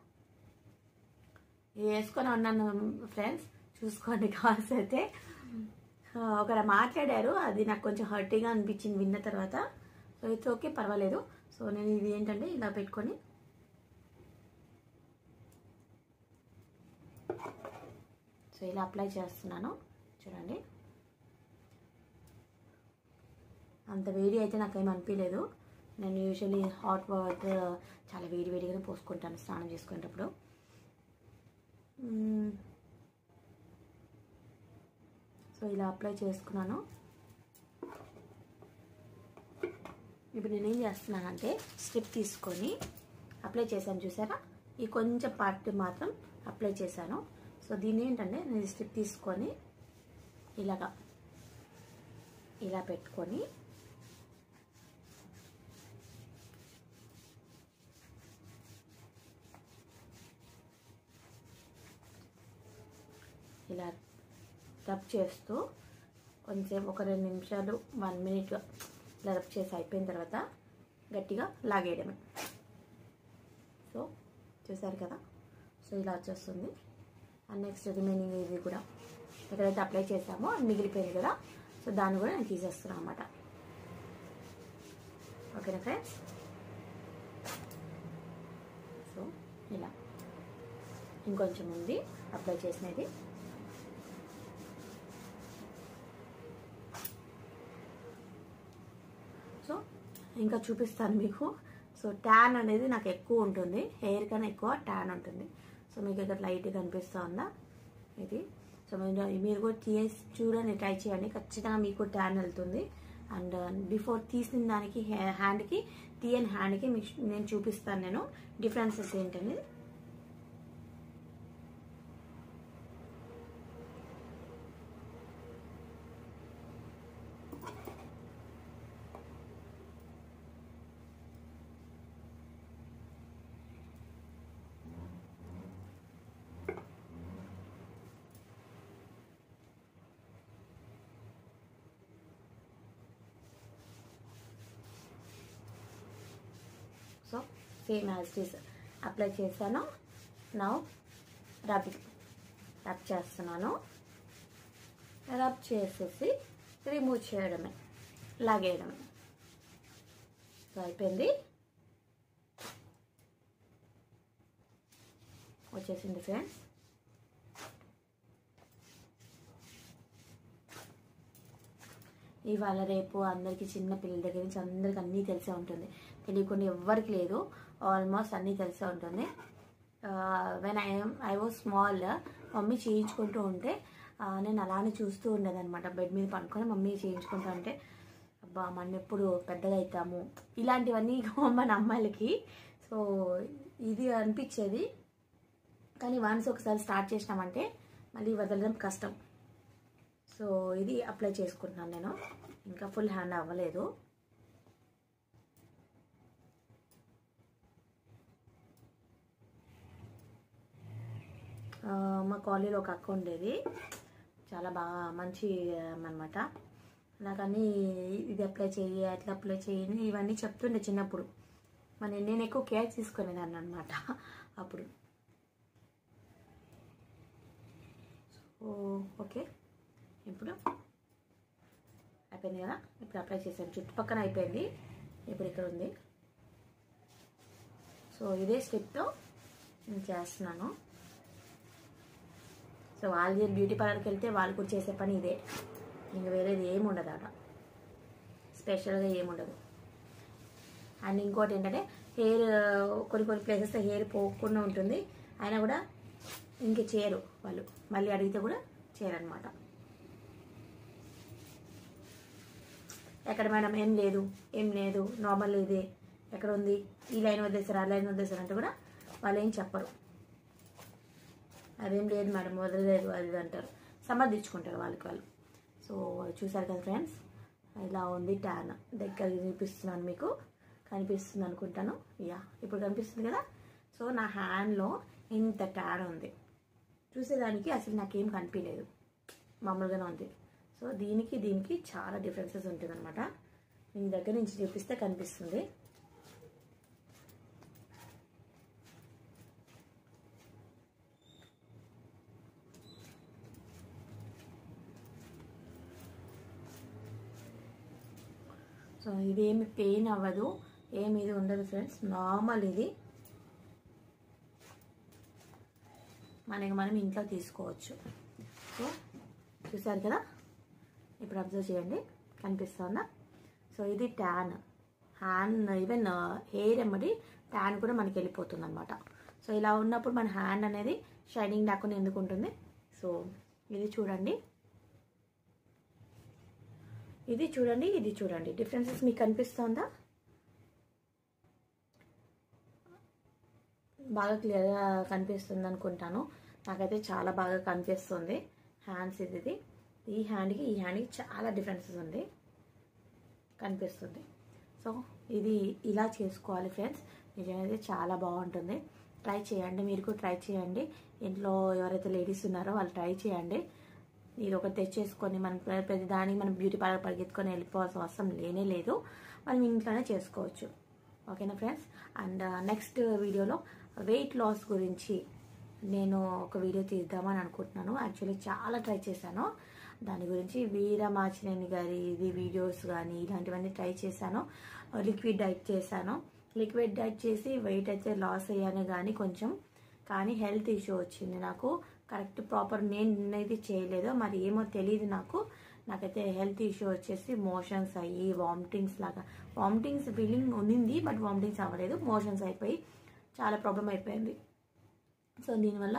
ఇది వేసుకొని ఉన్నాను ఫ్రెండ్స్ చూసుకోండి కావాల్సి అయితే ఆ, ఒకరు మాట్లాడారు అది నాకు కొంచెం హర్టీగా అనిపించింది విన్న తర్వాత సో ఇట్స్ ఓకే పర్వాలేదు సో నేను ఇది ఏంటంటే ఇలా పెట్టుకొని సో ఇలా అప్లై చేస్తున్నాను చూడండి అంత వేడి అయితే నాకేం అనిపించలేదు నేను యూజువల్లీ హాట్ వాటర్ చాలా వేడి వేడిగానే పోసుకుంటాను స్నానం చేసుకునేటప్పుడు మ్మ్. సో ఇలా అప్లై చేసుకున్నాను ఇప్పుడు నేనేం చేస్తున్నానంటే స్ట్రిప్ తీసుకొని అప్లై చేశాను చూసారా ఈ కొంచెం పార్ట్ మాత్రం అప్లై చేశాను సో దీన్ని ఏంటంటే నేను ఈ స్ట్రిప్ తీసుకొని ఇలాగా ఇలా పెట్టుకొని ఇలా రబ్ చేస్తూ కొంచెం ఒక రెండు నిమిషాలు వన్ మినిట్ ఇలా రబ్ చేసి అయిపోయిన తర్వాత గట్టిగా లాగేయడమే సో చూసారు కదా సో ఇలా వచ్చేస్తుంది అండ్ నెక్స్ట్ రిమైనింగ్ ఇది కూడా ఎక్కడైతే అప్లై చేసామో అది మిగిలిపోయింది కదా సో దాన్ని కూడా నేను తీసేస్తున్నాను అనమాట ఓకేనా ఫ్రెండ్స్ సో ఇలా ఇంకొంచెం ఉంది అప్లై చేసినది సో ఇంకా చూపిస్తాను మీకు సో ట్యాన్ అనేది నాకు ఎక్కువ ఉంటుంది హెయిర్ కన్నా ఎక్కువ ట్యాన్ ఉంటుంది సో మీకు ఇక్కడ లైట్గా కనిపిస్తూ ఉందా ఇది సో మీరు మీరు కూడా తీసి చూడండి ట్రై చేయండి ఖచ్చితంగా మీకు ట్యాన్ వెళ్తుంది అండ్ బిఫోర్ తీసిన దానికి హ్యాండ్కి తీయని హ్యాండ్కి మీకు నేను చూపిస్తాను నేను డిఫరెన్సెస్ ఏంటనేది so same as it is apply చేశాను నౌ రబింగ్ రబ్ చేస్తున్నాను రబ్ చేసేసి రిమూవ్ చేయడమే లాగేయడమే సో అయిపోయింది వచ్చేసింది ఫ్రెండ్స్ ఇవాళ రేపు అందరికీ చిన్న పిల్లల దగ్గర నుంచి అందరికి అన్నీ తెలిసే ఉంటుంది తెలియకుండా ఎవ్వరికి లేదు ఆల్మోస్ట్ అన్నీ తెలిసే ఉంటుంది when I I was small mummy చేయించుకుంటూ ఉంటే ఆ, నేను అలానే చూస్తూ ఉండేదన్నమాట బెడ్ మీద పడుకొని మమ్మీ చేయించుకుంటూ ఉంటే అబ్బా మనం ఎప్పుడు పెద్దగా అవుతాము ఇలాంటివన్నీ మన అమ్మాయిలకి సో ఇది అనిపించేది కానీ వన్స్ ఒకసారి స్టార్ట్ చేసినామంటే మళ్ళీ వదలడం కష్టం సో ఇది అప్లై చేసుకుంటున్నాను నేను ఇంకా ఫుల్ హ్యాండ్ అవ్వలేదు ఆ, మా కాలనీలో ఒక అక్క ఉండేది చాలా బాగా మంచి అనమాట నాకన్నీ ఇది అప్లై చేయి అట్లా అప్లై చేయి అని ఇవన్నీ చెప్తుండే చిన్నప్పుడు మరి నేను ఎక్కువ కేర్ తీసుకునేదాన్ని అనమాట అప్పుడు సో ఓకే ఇప్పుడు అయిపోయింది కదా ఇప్పుడు అప్లై చేశాను చుట్టుపక్కల అయిపోయింది ఇప్పుడు ఇక్కడ ఉంది సో ఇదే స్టెప్తో నేను చేస్తున్నాను సో వాళ్ళు బ్యూటీ పార్లర్కి వెళ్తే వాళ్ళు కూడా చేసే పని ఇదే ఇంకా వేరేది ఏమి ఉండదు అక్కడ స్పెషల్గా ఏమి ఉండదు అండ్ ఇంకోటి ఏంటంటే హెయిర్ కొన్ని కొన్ని ప్లేసెస్ హెయిర్ పోకుండా ఉంటుంది అయినా కూడా ఇంక చేయరు వాళ్ళు మళ్ళీ అడిగితే కూడా చేయరనమాట ఎక్కడ మేడం ఏం లేదు ఏం లేదు నార్మల్ ఇదే ఎక్కడ ఉంది ఈ లైన్ వదిలేసారు ఆ లైన్ వదిలేసారు అంటే కూడా వాళ్ళు ఏం చెప్పరు అదేం లేదు మేడం వదలలేదు అది ఇది అంటారు సమర్థించుకుంటారు వాళ్ళకి వాళ్ళు సో చూసారు కదా ఫ్రెండ్స్ ఇలా ఉంది ట్యాన్ దగ్గర చూపిస్తున్నాను మీకు కనిపిస్తుంది అనుకుంటాను యా ఇప్పుడు కనిపిస్తుంది కదా సో నా హ్యాండ్లో ఇంత ట్యాన్ ఉంది చూసేదానికి అసలు నాకేం కనిపించలేదు మామూలుగానే ఉంది సో దీనికి దీనికి చాలా డిఫరెన్సెస్ ఉంటుంది అనమాట నేను దగ్గర నుంచి చూపిస్తే కనిపిస్తుంది సో ఇదేమి పెయిన్ అవ్వదు ఏమి ఇది ఉండదు ఫ్రెండ్స్ నార్మల్ ఇది మనకి మనం ఇంట్లో తీసుకోవచ్చు సో చూసారు కదా ఇప్పుడు అబ్జర్వ్ చేయండి కనిపిస్తుందా సో ఇది ట్యాన్ హ్యాండ్ ఈవెన్ హెయిర్ ఎమ్మడి ట్యాన్ కూడా మనకి వెళ్ళిపోతుంది అనమాట సో ఇలా ఉన్నప్పుడు మన హ్యాండ్ అనేది షైనింగ్ లేకుండా ఎందుకు ఉంటుంది సో ఇది చూడండి ఇది చూడండి ఇది చూడండి డిఫరెన్సెస్ మీకు కనిపిస్తుందా బాగా క్లియర్గా కనిపిస్తుంది అనుకుంటాను నాకైతే చాలా బాగా కనిపిస్తుంది హ్యాండ్స్ ఇది ఈ హ్యాండ్కి ఈ హ్యాండ్కి చాలా డిఫరెన్సెస్ ఉంది కనిపిస్తుంది సో ఇది ఇలా చేసుకోవాలి ఫ్రెండ్స్ నిజమైతే చాలా బాగుంటుంది ట్రై చేయండి మీరు కూడా ట్రై చేయండి ఇంట్లో ఎవరైతే లేడీస్ ఉన్నారో వాళ్ళు ట్రై చేయండి ఇది ఒకటి తెచ్చేసుకొని మనం ప్ర- ప్రతి దానికి మనం బ్యూటీ పార్లర్ పరిగెత్తుకొని వెళ్ళిపోవాల్సిన అవసరం లేనే లేదు మనం ఇంట్లోనే చేసుకోవచ్చు ఓకేనా ఫ్రెండ్స్ అండ్ నెక్స్ట్ వీడియోలో వెయిట్ లాస్ గురించి నేను ఒక వీడియో తీద్దామని అనుకుంటున్నాను యాక్చువల్లీ చాలా ట్రై చేశాను దాని గురించి వీరమాచినేని గారి ఇది వీడియోస్ కానీ ఇలాంటివన్నీ ట్రై చేశాను లిక్విడ్ డైట్ చేశాను లిక్విడ్ డైట్ చేసి వెయిట్ అయితే లాస్ అయ్యాను కానీ కొంచెం కానీ హెల్త్ ఇష్యూ వచ్చింది నాకు కరెక్ట్ ప్రాపర్ నేను నిన్నైతే చేయలేదు మరి ఏమో తెలియదు నాకు నాకైతే హెల్త్ ఇష్యూ వచ్చేసి మోషన్స్ అయ్యి వామిటింగ్స్ లాగా వామిటింగ్స్ ఫీలింగ్ ఉన్నింది బట్ వామిటింగ్స్ అవ్వలేదు మోషన్స్ అయిపోయి చాలా ప్రాబ్లం అయిపోయింది సో దీనివల్ల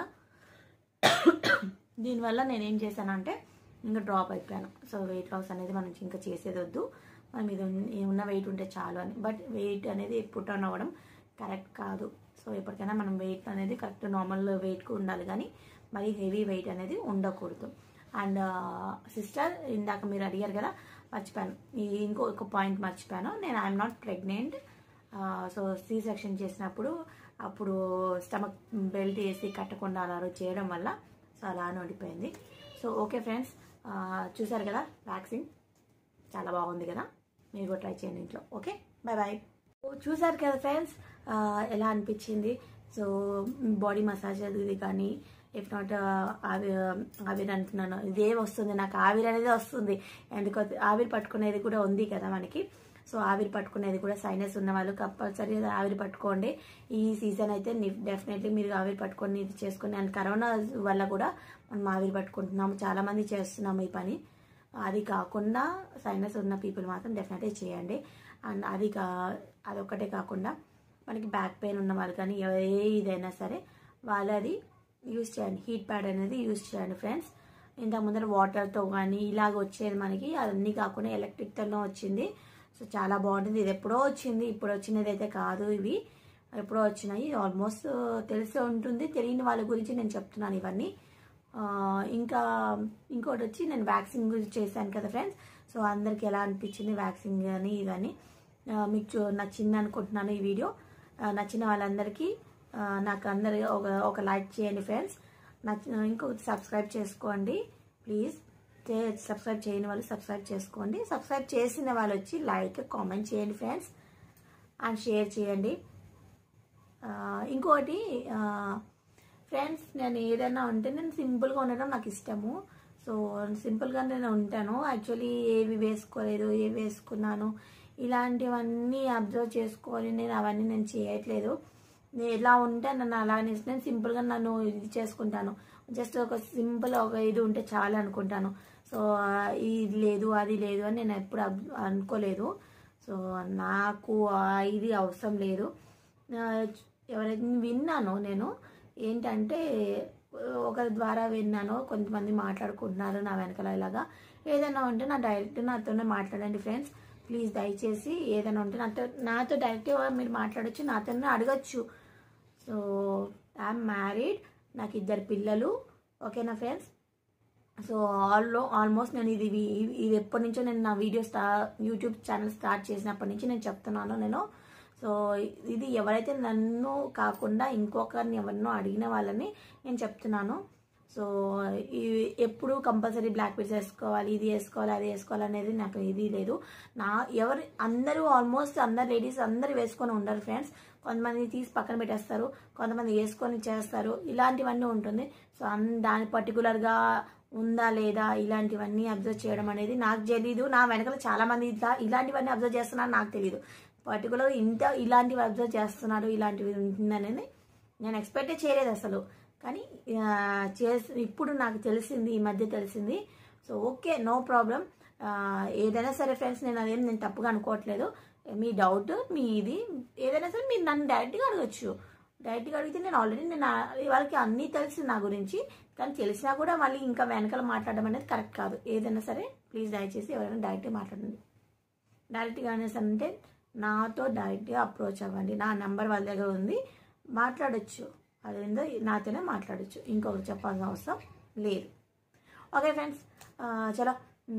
దీనివల్ల నేను ఏం చేశానంటే ఇంకా డ్రాప్ అయిపోయాను సో వెయిట్ లాస్ అనేది మనం ఇంకా చేసేది వద్దు మనం ఇది ఉన్న- ఉన్న వెయిట్ ఉంటే చాలు అని బట్ వెయిట్ అనేది పుట్ ఆన్ అవ్వడం కరెక్ట్ కాదు సో ఎప్పటికైనా మనం వెయిట్ అనేది కరెక్ట్ నార్మల్ వెయిట్కి ఉండాలి కానీ మరి హెవీ వెయిట్ అనేది ఉండకూడదు అండ్ సిస్టర్ ఇందాక మీరు అడిగారు కదా మర్చిపోయాను ఈ ఇంకో ఒక పాయింట్ మర్చిపోయాను నేను I'm not pregnant so C section చేసినప్పుడు అప్పుడు స్టమక్ బెల్ట్ వేసి కట్టకుండా అలా చేయడం వల్ల సో అలా ఉండిపోయింది సో ఓకే ఫ్రెండ్స్ చూసారు కదా వ్యాక్సిన్ చాలా బాగుంది కదా మీరు కూడా ట్రై చేయండి ఇంట్లో ఓకే బాయ్ బాయ్ చూసారు కదా ఫ్రెండ్స్ ఎలా అనిపించింది సో బాడీ మసాజ్ అది కానీ ఇఫ్ నాట్ ఆవిరి ఆవిరి అంటున్నాను ఇదే వస్తుంది నాకు ఆవిరి అనేది వస్తుంది ఎందుకో ఆవిరి పట్టుకునేది కూడా ఉంది కదా మనకి సో ఆవిరి పట్టుకునేది కూడా సైనస్ ఉన్న వాళ్ళు కంపల్సరీ ఆవిరి పట్టుకోండి ఈ సీజన్ అయితే డెఫినెట్లీ మీరు ఆవిరి పట్టుకొని ఇది చేసుకుని అండ్ కరోనా వల్ల కూడా మనం ఆవిరి పట్టుకుంటున్నాము చాలా మంది చేస్తున్నాము ఈ పని అది కాకుండా సైనస్ ఉన్న పీపుల్ మాత్రం డెఫినెట్లీ చేయండి అండ్ అది కా అదొక్కటే కాకుండా మనకి బ్యాక్ పెయిన్ ఉన్న వాళ్ళు కానీ ఏ ఇదైనా సరే వాళ్ళు అది యూస్ చేయండి హీట్ ప్యాడ్ అనేది యూస్ చేయండి ఫ్రెండ్స్ ఇంతకు ముందర వాటర్తో కానీ ఇలాగ వచ్చేది మనకి అన్నీ కాకుండా ఎలక్ట్రిక్తోనే వచ్చింది సో చాలా బాగుంటుంది ఇది ఎప్పుడో వచ్చింది ఇప్పుడు వచ్చినది అయితే కాదు ఇవి ఎప్పుడో వచ్చినాయి ఆల్మోస్ట్ తెలిసే ఉంటుంది తెలియని వాళ్ళ గురించి నేను చెప్తున్నాను ఇవన్నీ ఆ, ఇంకా ఇంకోటి వచ్చి నేను వ్యాక్సిన్ గురించి చేశాను కదా ఫ్రెండ్స్ సో అందరికి ఎలా అనిపించింది వ్యాక్సిన్ కానీ ఇవన్నీ ఆ, మీకు చూ- నచ్చింది అనుకుంటున్నాను ఈ వీడియో ఆ, నచ్చిన వాళ్ళందరికీ ఆ, నాకు అందరి ఒక ఒక లైక్ చేయండి ఫ్రెండ్స్ నచ్చ ఇంకొకటి సబ్స్క్రైబ్ చేసుకోండి ప్లీజ్ సబ్స్క్రైబ్ చేయని వాళ్ళు సబ్స్క్రైబ్ చేసుకోండి సబ్స్క్రైబ్ చేసిన వాళ్ళు వచ్చి లైక్ కామెంట్ చేయండి ఫ్రెండ్స్ అండ్ షేర్ చేయండి ఆ, ఇంకోటి ఫ్రెండ్స్ నేను ఏదైనా ఉంటే నేను సింపుల్గా ఉండడం నాకు ఇష్టము సో సింపుల్గా నేను ఉంటాను యాక్చువల్లీ ఏవి వేసుకోలేదు ఏవి వేసుకున్నాను ఇలాంటివన్నీ అబ్జర్వ్ చేసుకొని నేను అవన్నీ నేను చేయట్లేదు నేను ఎలా ఉంటే నన్ను అలానే నేను సింపుల్గా నన్ను ఇది చేసుకుంటాను జస్ట్ ఒక సింపుల్ ఒక ఇది ఉంటే చాలు అనుకుంటాను సో ఇది లేదు అది లేదు అని నేను ఎప్పుడు అబ్- అనుకోలేదు సో సో నాకు ఆ ఇది అవసరం లేదు ఆ, ఎవరైతే విన్నానో నేను ఏంటంటే ఒకరి ద్వారా విన్నాను కొంతమంది మాట్లాడుకుంటున్నారు నా వెనకాల ఇలాగా ఏదైనా ఉంటే నా డైరెక్ట్ నాతోనే మాట్లాడండి ఫ్రెండ్స్ ప్లీజ్ దయచేసి ఏదైనా ఉంటే నాతో నాతో డైరెక్ట్గా మీరు మాట్లాడొచ్చు నాతోనే అడగచ్చు సో ఐఎమ్ మ్యారీడ్ నాకు ఇద్దరు పిల్లలు ఓకేనా ఫ్రెండ్స్ సో ఆల్లో ఆల్మోస్ట్ నేను ఇది ఇవి- ఇది ఎప్పటి నుంచో నేను నా వీడియో స్టా యూట్యూబ్ ఛానల్ స్టార్ట్ చేసినప్పటి నుంచి నేను చెప్తున్నాను నేను సో ఇది ఎవరైతే నన్ను కాకుండా ఇంకొకరిని ఎవరినో అడిగిన వాళ్ళని నేను చెప్తున్నాను సో ఇవి ఎప్పుడు కంపల్సరీ బ్లాక్ బీడ్స్ వేసుకోవాలి ఇది వేసుకోవాలి అది వేసుకోవాలి అనేది నాకు ఇది లేదు నా ఎవరు అందరూ ఆల్మోస్ట్ అందరు లేడీస్ అందరు వేసుకొని ఉండరు ఫ్రెండ్స్ కొంతమంది తీసి పక్కన పెట్టేస్తారు కొంతమంది వేసుకొని చేస్తారు ఇలాంటివన్నీ ఉంటుంది సో అన్ దాని పర్టికులర్గా ఉందా లేదా ఇలాంటివన్నీ అబ్జర్వ్ చేయడం అనేది నాకు తెలీదు నా వెనకాల చాలా మంది ఇట్లా ఇలాంటివన్నీ అబ్జర్వ్ చేస్తున్నారు నాకు తెలియదు పర్టికులర్ ఇంత ఇలాంటివి అబ్జర్వ్ చేస్తున్నారు ఇలాంటివి ఉంటుందనేది నేను ఎక్స్పెక్టే చేయలేదు అసలు కానీ ఆ, చేసి ఇప్పుడు నాకు తెలిసింది ఈ మధ్య తెలిసింది సో ఓకే నో ప్రాబ్లం ఏదైనా సరే ఫ్రెండ్స్ నేను అదేం నేను తప్పుగా అనుకోవట్లేదు మీ డౌట్ మీ ఇది ఏదైనా సరే మీరు నన్ను డైరెక్ట్గా అడగచ్చు డైరెక్ట్గా అడిగితే నేను ఆల్రెడీ నేను ఆ- వాళ్ళకి అన్నీ తెలిసి నా గురించి కానీ తెలిసినా కూడా మళ్ళీ ఇంకా వెనకాల మాట్లాడడం అనేది కరెక్ట్ కాదు ఏదైనా సరే ప్లీజ్ దయచేసి ఎవరైనా డైరెక్ట్గా మాట్లాడండి డైరెక్ట్గా అనేసి అంటే నాతో డైరెక్ట్గా అప్రోచ్ అవ్వండి నా నెంబర్ వాళ్ళ దగ్గర ఉంది మాట్లాడొచ్చు అదేందో నాతోనే మాట్లాడొచ్చు ఇంకొకరు చెప్పాల్సిన అవసరం లేదు ఓకే ఫ్రెండ్స్ చలో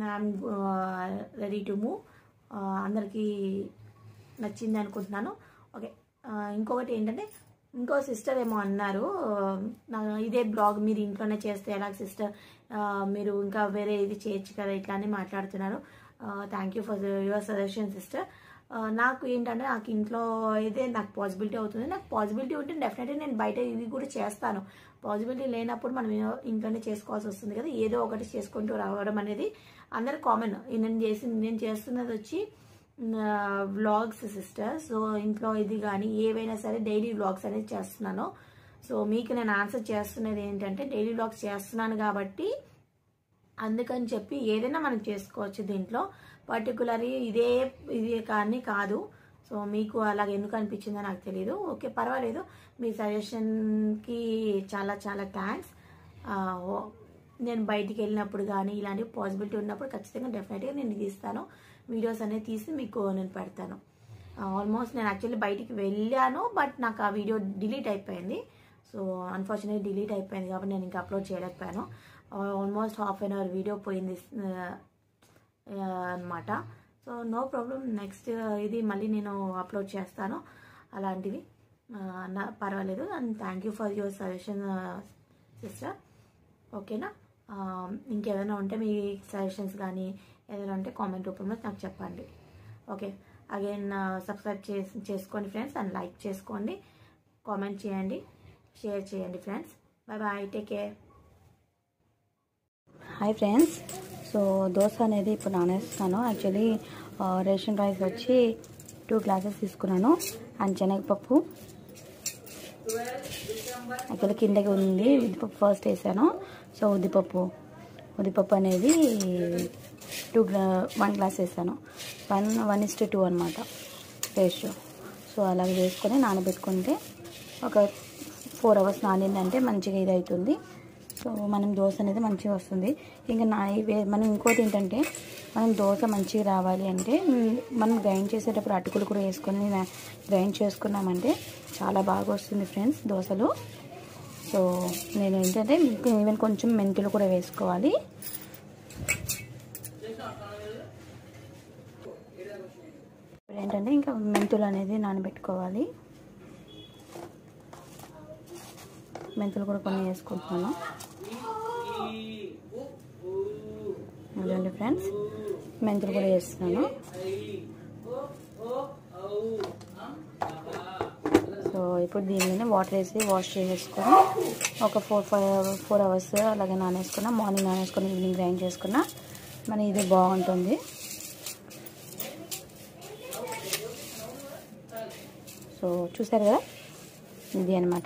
రెడీ టు మూవ్ అందరికీ నచ్చింది అనుకుంటున్నాను ఓకే ఆ, ఇంకొకటి ఏంటంటే ఇంకో సిస్టర్ ఏమో అన్నారు నా ఇదే బ్లాగ్ మీరు ఇంట్లోనే చేస్తే ఎలా సిస్టర్ మీరు ఇంకా వేరే ఇది చేయొచ్చు కదా ఇట్లా అని మాట్లాడుతున్నారు thank you for your suggestion sister నాకు ఏంటంటే నాకు ఇంట్లో అయితే నాకు పాసిబిలిటీ అవుతుంది నాకు పాసిబిలిటీ ఉంటే డెఫినెట్లీ నేను బయట ఇవి కూడా చేస్తాను పాసిబిలిటీ లేనప్పుడు మనం ఏదో ఇంట్లోనే చేసుకోవాల్సి వస్తుంది కదా ఏదో ఒకటి చేసుకుంటూ రావడం అనేది అందరు కామన్ నేను చేసి నేను చేస్తున్నది వచ్చి వ్లాగ్స్ సిస్టర్ సో ఇంట్లో ఇది కానీ ఏవైనా సరే డైలీ వ్లాగ్స్ అనేది చేస్తున్నాను సో మీకు నేను ఆన్సర్ చేస్తున్నది ఏంటంటే డైలీ వ్లాగ్స్ చేస్తున్నాను కాబట్టి అందుకని చెప్పి ఏదైనా మనం చేసుకోవచ్చు దీంట్లో పర్టికులర్లీ ఇదే ఇది కానీ కాదు సో మీకు అలాగ ఎందుకు అనిపించిందో నాకు తెలియదు ఓకే పర్వాలేదు మీ సజెషన్కి చాలా చాలా థ్యాంక్స్ నేను బయటికి వెళ్ళినప్పుడు కానీ ఇలాంటి పాసిబిలిటీ ఉన్నప్పుడు ఖచ్చితంగా డెఫినెట్గా నేను తీస్తాను వీడియోస్ అనేది తీసి మీకు నేను పెడతాను ఆల్మోస్ట్ నేను యాక్చువల్లీ బయటికి వెళ్ళాను బట్ నాకు ఆ వీడియో డిలీట్ అయిపోయింది సో అన్ఫార్చునేట్ డిలీట్ అయిపోయింది కాబట్టి నేను ఇంకా అప్లోడ్ చేయలేకపోయాను almost half an hour video పోయింది అనమాట సో నో ప్రాబ్లం నెక్స్ట్ ఇది మళ్ళీ నేను అప్లోడ్ చేస్తాను అలాంటివి ఆ, నా పర్వాలేదు and thank you for your suggestion sister ఓకేనా ఆ, ఇంకేదైనా ఉంటే మీ సజెషన్స్ కానీ ఏదైనా ఉంటే కామెంట్ రూపంలో నాకు చెప్పండి ఓకే అగైన్ సబ్స్క్రైబ్ చేసి చేసుకోండి ఫ్రెండ్స్ అండ్ లైక్ చేసుకోండి కామెంట్ చేయండి షేర్ చేయండి friends bye bye take care hi friends so dosa అనేది ఇప్పుడు నానేస్తున్నాను యాక్చువల్లీ రేషన్ రైస్ వచ్చి టూ గ్లాసెస్ తీసుకున్నాను అండ్ శనగపప్పు యాక్చువల్లీ కిందకి ఉంది ఉద్దిపప్పు ఫస్ట్ వేసాను సో ఉద్దిపప్పు ఉద్దిపప్పు అనేది టూ గ్లా వన్ గ్లాస్ వేసాను one one is to two అనమాట రేషియో సో అలాగే వేసుకొని నానబెట్టుకుంటే ఒక ఫోర్ అవర్స్ నానిందంటే మంచిగా ఇది అవుతుంది సో మనం దోశ అనేది మంచిగా వస్తుంది ఇంకా నా ఇవే- మనం ఇంకోటి ఏంటంటే మనం దోశ మంచిగా రావాలి అంటే మ్, మనం గ్రైండ్ చేసేటప్పుడు అటుకులు కూడా వేసుకొని నా- గ్రైండ్ చేసుకున్నామంటే చాలా బాగా వస్తుంది ఫ్రెండ్స్ దోశలు సో నేను ఏంటంటే ఈవెన్ కొంచెం మెంతులు కూడా వేసుకోవాలి ఇప్పుడు ఏంటంటే ఇంకా మెంతులు అనేది నానబెట్టుకోవాలి మెంతులు కూడా కొన్ని వేసుకుంటున్నాను అదండి ఫ్రెండ్స్ మెంతులు కూడా వేస్తున్నాను సో ఇప్పుడు దీనిని వాటర్ వేసి వాష్ చేసేసుకొని ఒక ఫోర్ ఫైవ్ ఫోర్ అవర్స్ అలాగే నానేసుకున్నా మార్నింగ్ నానేసుకొని ఈవినింగ్ గ్రైండ్ చేసుకున్నా మన ఇది బాగుంటుంది సో చూసారు కదా ఇది అనమాట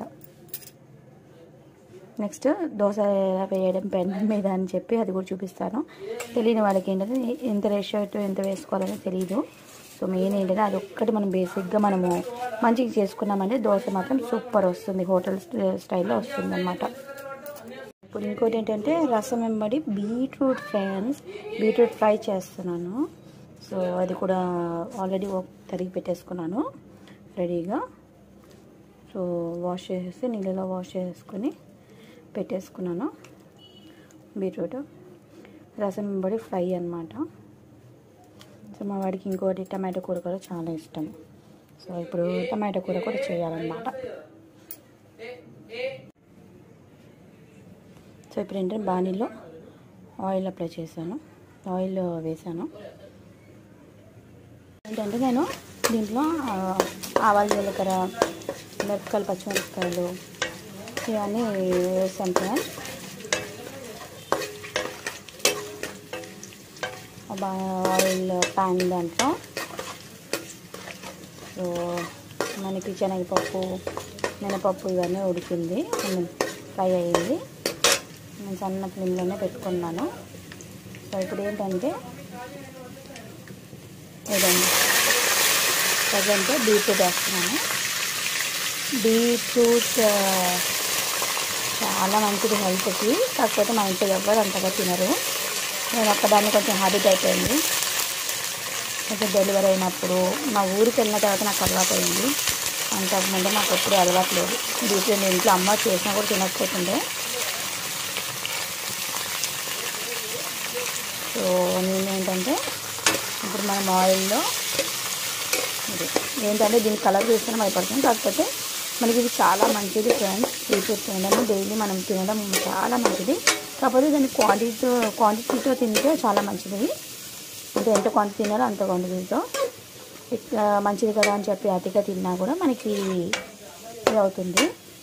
నెక్స్ట్ దోశ ఎలా వేయడం పెన్ మీద అని చెప్పి అది కూడా చూపిస్తాను తెలియని వాళ్ళకి ఏంటంటే ఎంత రేషియో ఎంత వేసుకోవాలని తెలియదు సో మెయిన్ ఏంటంటే అది ఒక్కటి మనం బేసిక్గా మనము మంచిగా చేసుకున్నామంటే దోశ మాత్రం సూపర్ వస్తుంది హోటల్ స్టైల్లో వస్తుంది అనమాట ఇప్పుడు ఇంకోటి ఏంటంటే రసం వెంబడి బీట్రూట్ ఫ్రెండ్స్ బీట్రూట్ ఫ్రై చేస్తున్నాను సో అది కూడా ఆల్రెడీ తరిగి పెట్టేసుకున్నాను రెడీగా సో వాష్ చేసేసి నీళ్ళలో వాష్ చేసుకొని పెట్టేసుకున్నాను బీట్రూట్ రసం వెంబడి ఫ్రై అనమాట సో మా వాడికి ఇంకోటి టమాటో కూర కూడా చాలా ఇష్టం సో ఇప్పుడు టమాటో కూర కూడా చేయాలన్నమాట సో ఇప్పుడు ఏంటంటే బాణీలో ఆయిల్ అప్లై చేశాను ఆయిల్ వేసాను ఏంటంటే నేను దీంట్లో ఆ, ఆవాలు జీలకర్ర మిరపకాయలు పచ్చిమిరపకాయలు ఇవన్నీ వేసాను ఫ్రెండ్స్ ఆయిల్ ప్యాన్ దాంట్లో సో మనకి శనగపప్పు మినపప్పు ఇవన్నీ ఉడికింది ఫ్రై అయ్యింది నేను సన్న ఫ్లేమ్లోనే పెట్టుకున్నాను సో ఇప్పుడు ఏంటంటే ఏదండి ప్రజెంట్ బీట్రూట్ వేస్తున్నాను బీట్రూట్ ఆ, చాలా మంచిది హెల్త్కి కాకపోతే మా ఇంట్లో ఎవ్వరు అంతగా తినరు నేను ఒక్కదాన్ని కొంచెం హ్యాబిట్ అయిపోయింది కొంచెం డెలివరీ అయినప్పుడు మా ఊరికి వెళ్ళిన తర్వాత నాకు అలవాటు అయింది అంతకుముందు నాకు ఎప్పుడు అలవాటు లేదు బీట్రూట్ నేను ఇంట్లో అమ్మ చేసినా కూడా తినకపోతుండే సో నేను ఏంటంటే ఇప్పుడు మనం ఆయిల్లో ఇది ఏంటంటే దీని కలర్ చూస్తేనే భయపడుతుంది కాకపోతే మనకి ఇది చాలా మంచిది ఫ్రెండ్స్ బీట్రూట్ తినడం డైలీ మనం తినడం చాలా మంచిది కాకపోతే దాని క్వాంటిటీతో క్వాంటిటీతో తింటే చాలా మంచిది అంటే ఎంత క్వాంటిటీ తినాలో అంత క్వాంటిటీతో ఇట్లా మంచిది కదా అని చెప్పి అతిగా తిన్నా కూడా మనకి ఇది అవుతుంది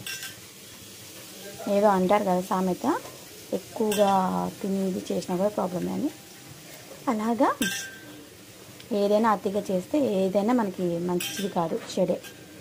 ఏదో అంటారు కదా సామెత ఎక్కువగా తిని ఇది చేసినా కూడా ప్రాబ్లమే అని అలాగా ఏదైనా అతిగా చేస్తే ఏదైనా మనకి మంచిది కాదు చెడే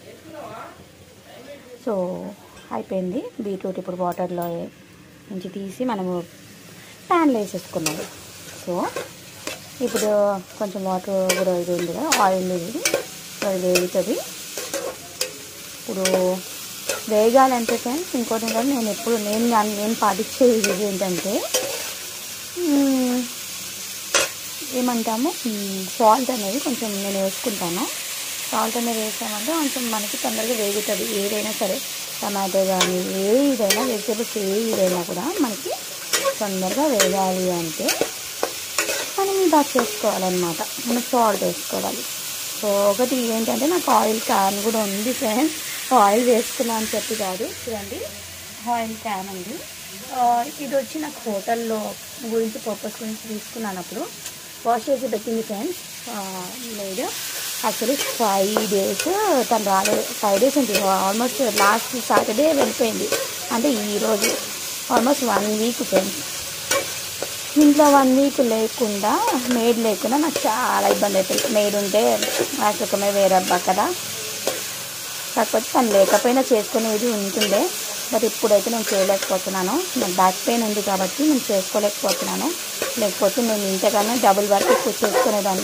సో అయిపోయింది బీట్రూట్ ఇప్పుడు వాటర్లో నుంచి తీసి మనము ప్యాన్లో వేసేసుకున్నాము సో ఇప్పుడు కొంచెం వాటర్ కూడా ఇది ఉంది కదా ఆయిల్ ఇది అది వేగుతుంది ఇప్పుడు వేగాలంటే ఫ్రెండ్స్ ఇంకోటి ఏంటంటే నేను ఎప్పుడు నేను నేను పాటించే ఇది ఏంటంటే మ్మ్, ఏమంటాము సాల్ట్ అనేది కొంచెం నేను వేసుకుంటాను సాల్ట్ అనేది వేసామంటే కొంచెం మనకి తొందరగా వేగుతుంది ఏదైనా సరే టమాటో కానీ ఏదైనా వెజిటేబుల్స్ ఏదైనా కూడా మనకి తొందరగా వేగాలి అంటే మనం ఇలా చేసుకోవాలన్నమాట మనం సాల్ట్ వేసుకోవాలి సో ఒకటి ఏంటంటే నాకు ఆయిల్ క్యాన్ కూడా ఉంది ఫ్రెండ్స్ ఆయిల్ వేసుకున్నా అని చెప్పి కాదు చూడండి ఆయిల్ క్యాన్ ఉంది ఆ, ఇది వచ్చి నాకు హోటల్లో గురించి పర్పస్ గురించి తీసుకున్నానప్పుడు వాష్ చేసి పెట్టింది ఫ్రెండ్స్ లేదు యాక్చువల్లీ ఫైవ్ డేస్ తను రాలేదు ఫైవ్ డేస్ ఉంది ఆల్మోస్ట్ లాస్ట్ సాటర్డే వెళ్ళిపోయింది అంటే ఈరోజు ఆల్మోస్ట్ వన్ వీక్ ఫ్రెండ్స్ ఇంట్లో వన్ వీక్ లేకుండా మేడ్ లేకుండా నాకు చాలా ఇబ్బంది అవుతుంది మేడ్ ఉంటే ఆ సుఖమే వేరే అబ్బా కదా కాకపోతే తను లేకపోయినా చేసుకునేది ఉంటుండే బట్ ఇప్పుడైతే నేను చేయలేకపోతున్నాను నాకు బ్యాక్ పెయిన్ ఉంది కాబట్టి నేను చేసుకోలేకపోతున్నాను లేకపోతే నేను ఇంతకన్నా డబుల్ వర్క్ ఎక్కువ చేసుకునేదాన్ని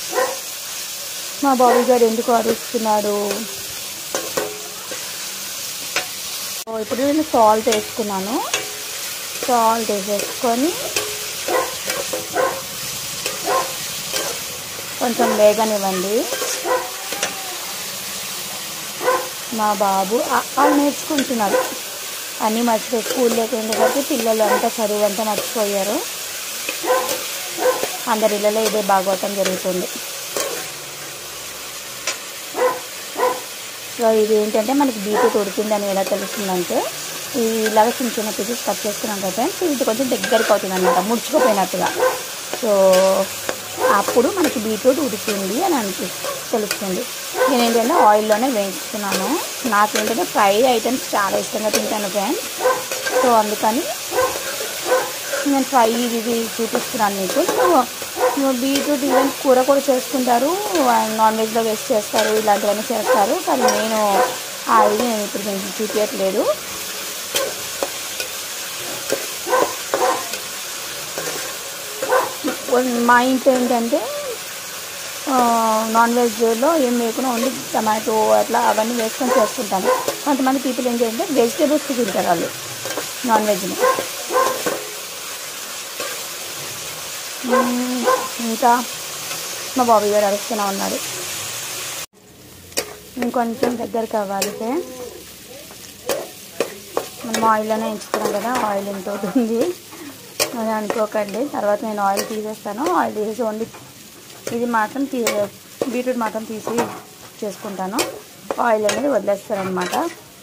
మా బాబీ గారు ఎందుకు అరుస్తున్నాడు సో ఇప్పుడు నేను సాల్ట్ వేసుకున్నాను సాల్ట్ వేసేసుకొని కొంచెం వేగనివ్వండి మా బాబు ఆ- వాళ్ళు నేర్చుకుంటున్నారు అన్నీ మర్చిపోయి స్కూల్ లేకపోయేసరికి పిల్లలు అంతా చదువు అంతా మర్చిపోయారు అందరి ఇళ్ళలో ఇదే భాగవతం జరుగుతుంది సో ఇది ఏంటంటే మనకి బీట్రూట్ ఉడికిందని ఎలా తెలుస్తుందంటే ఈ ఇలాగ చిన్న చిన్న పీసెస్ కట్ చేసుకున్నాం కదా ఫ్రెండ్స్ ఇది కొంచెం దగ్గరికి అవుతుంది అనమాట ముడుచుకుపోయినట్టుగా సో అప్పుడు మనకి బీట్రూట్ ఉడికింది అని అనిపి తెలుస్తుంది నేను ఏంటంటే ఆయిల్లోనే వేయించుకున్నాను నాకేంటంటే ఫ్రై ఐటమ్స్ చాలా ఇష్టంగా తింటాను ఫ్రెండ్స్ సో అందుకని నేను ఫ్రై ఇది ఇది చూపిస్తున్నాను మీకు నువ్వు బీట్రూట్ ఈవెన్ కూర కూడా చేసుకుంటారు నాన్ వెజ్లో వేస్ట్ చేస్తారు ఇలాంటివన్నీ చేస్తారు కానీ నేను ఆ ఇది నేను ఇప్పుడు నేను చూపించట్లేదు మా ఇంట్లో ఏంటంటే నాన్ వెజ్లో ఏం లేకుండా ఓన్లీ టమాటో అట్లా అవన్నీ వేసుకొని చేసుకుంటాను కొంతమంది పీపుల్ ఏం చేయాలంటే వెజిటేబుల్స్ తింటారు వాళ్ళు నాన్ వెజ్ని మ్మ్, ఇంకా మా బాబు గారు అరుస్తూనే ఉన్నాడు ఇంకొంచెం దగ్గరికి అవ్వాలి ఫ్రెండ్స్ మనం ఆయిల్లోనే ఎంచుకున్నాం కదా ఆయిల్ ఎంత అవుతుంది అని అనుకోకండి తర్వాత నేను ఆయిల్ తీసేస్తాను ఆయిల్ తీసేసి ఓన్లీ ఇది మాత్రం తీ బీట్రూట్ మాత్రం తీసి చేసుకుంటాను ఆయిల్ అనేది వదిలేస్తాను అనమాట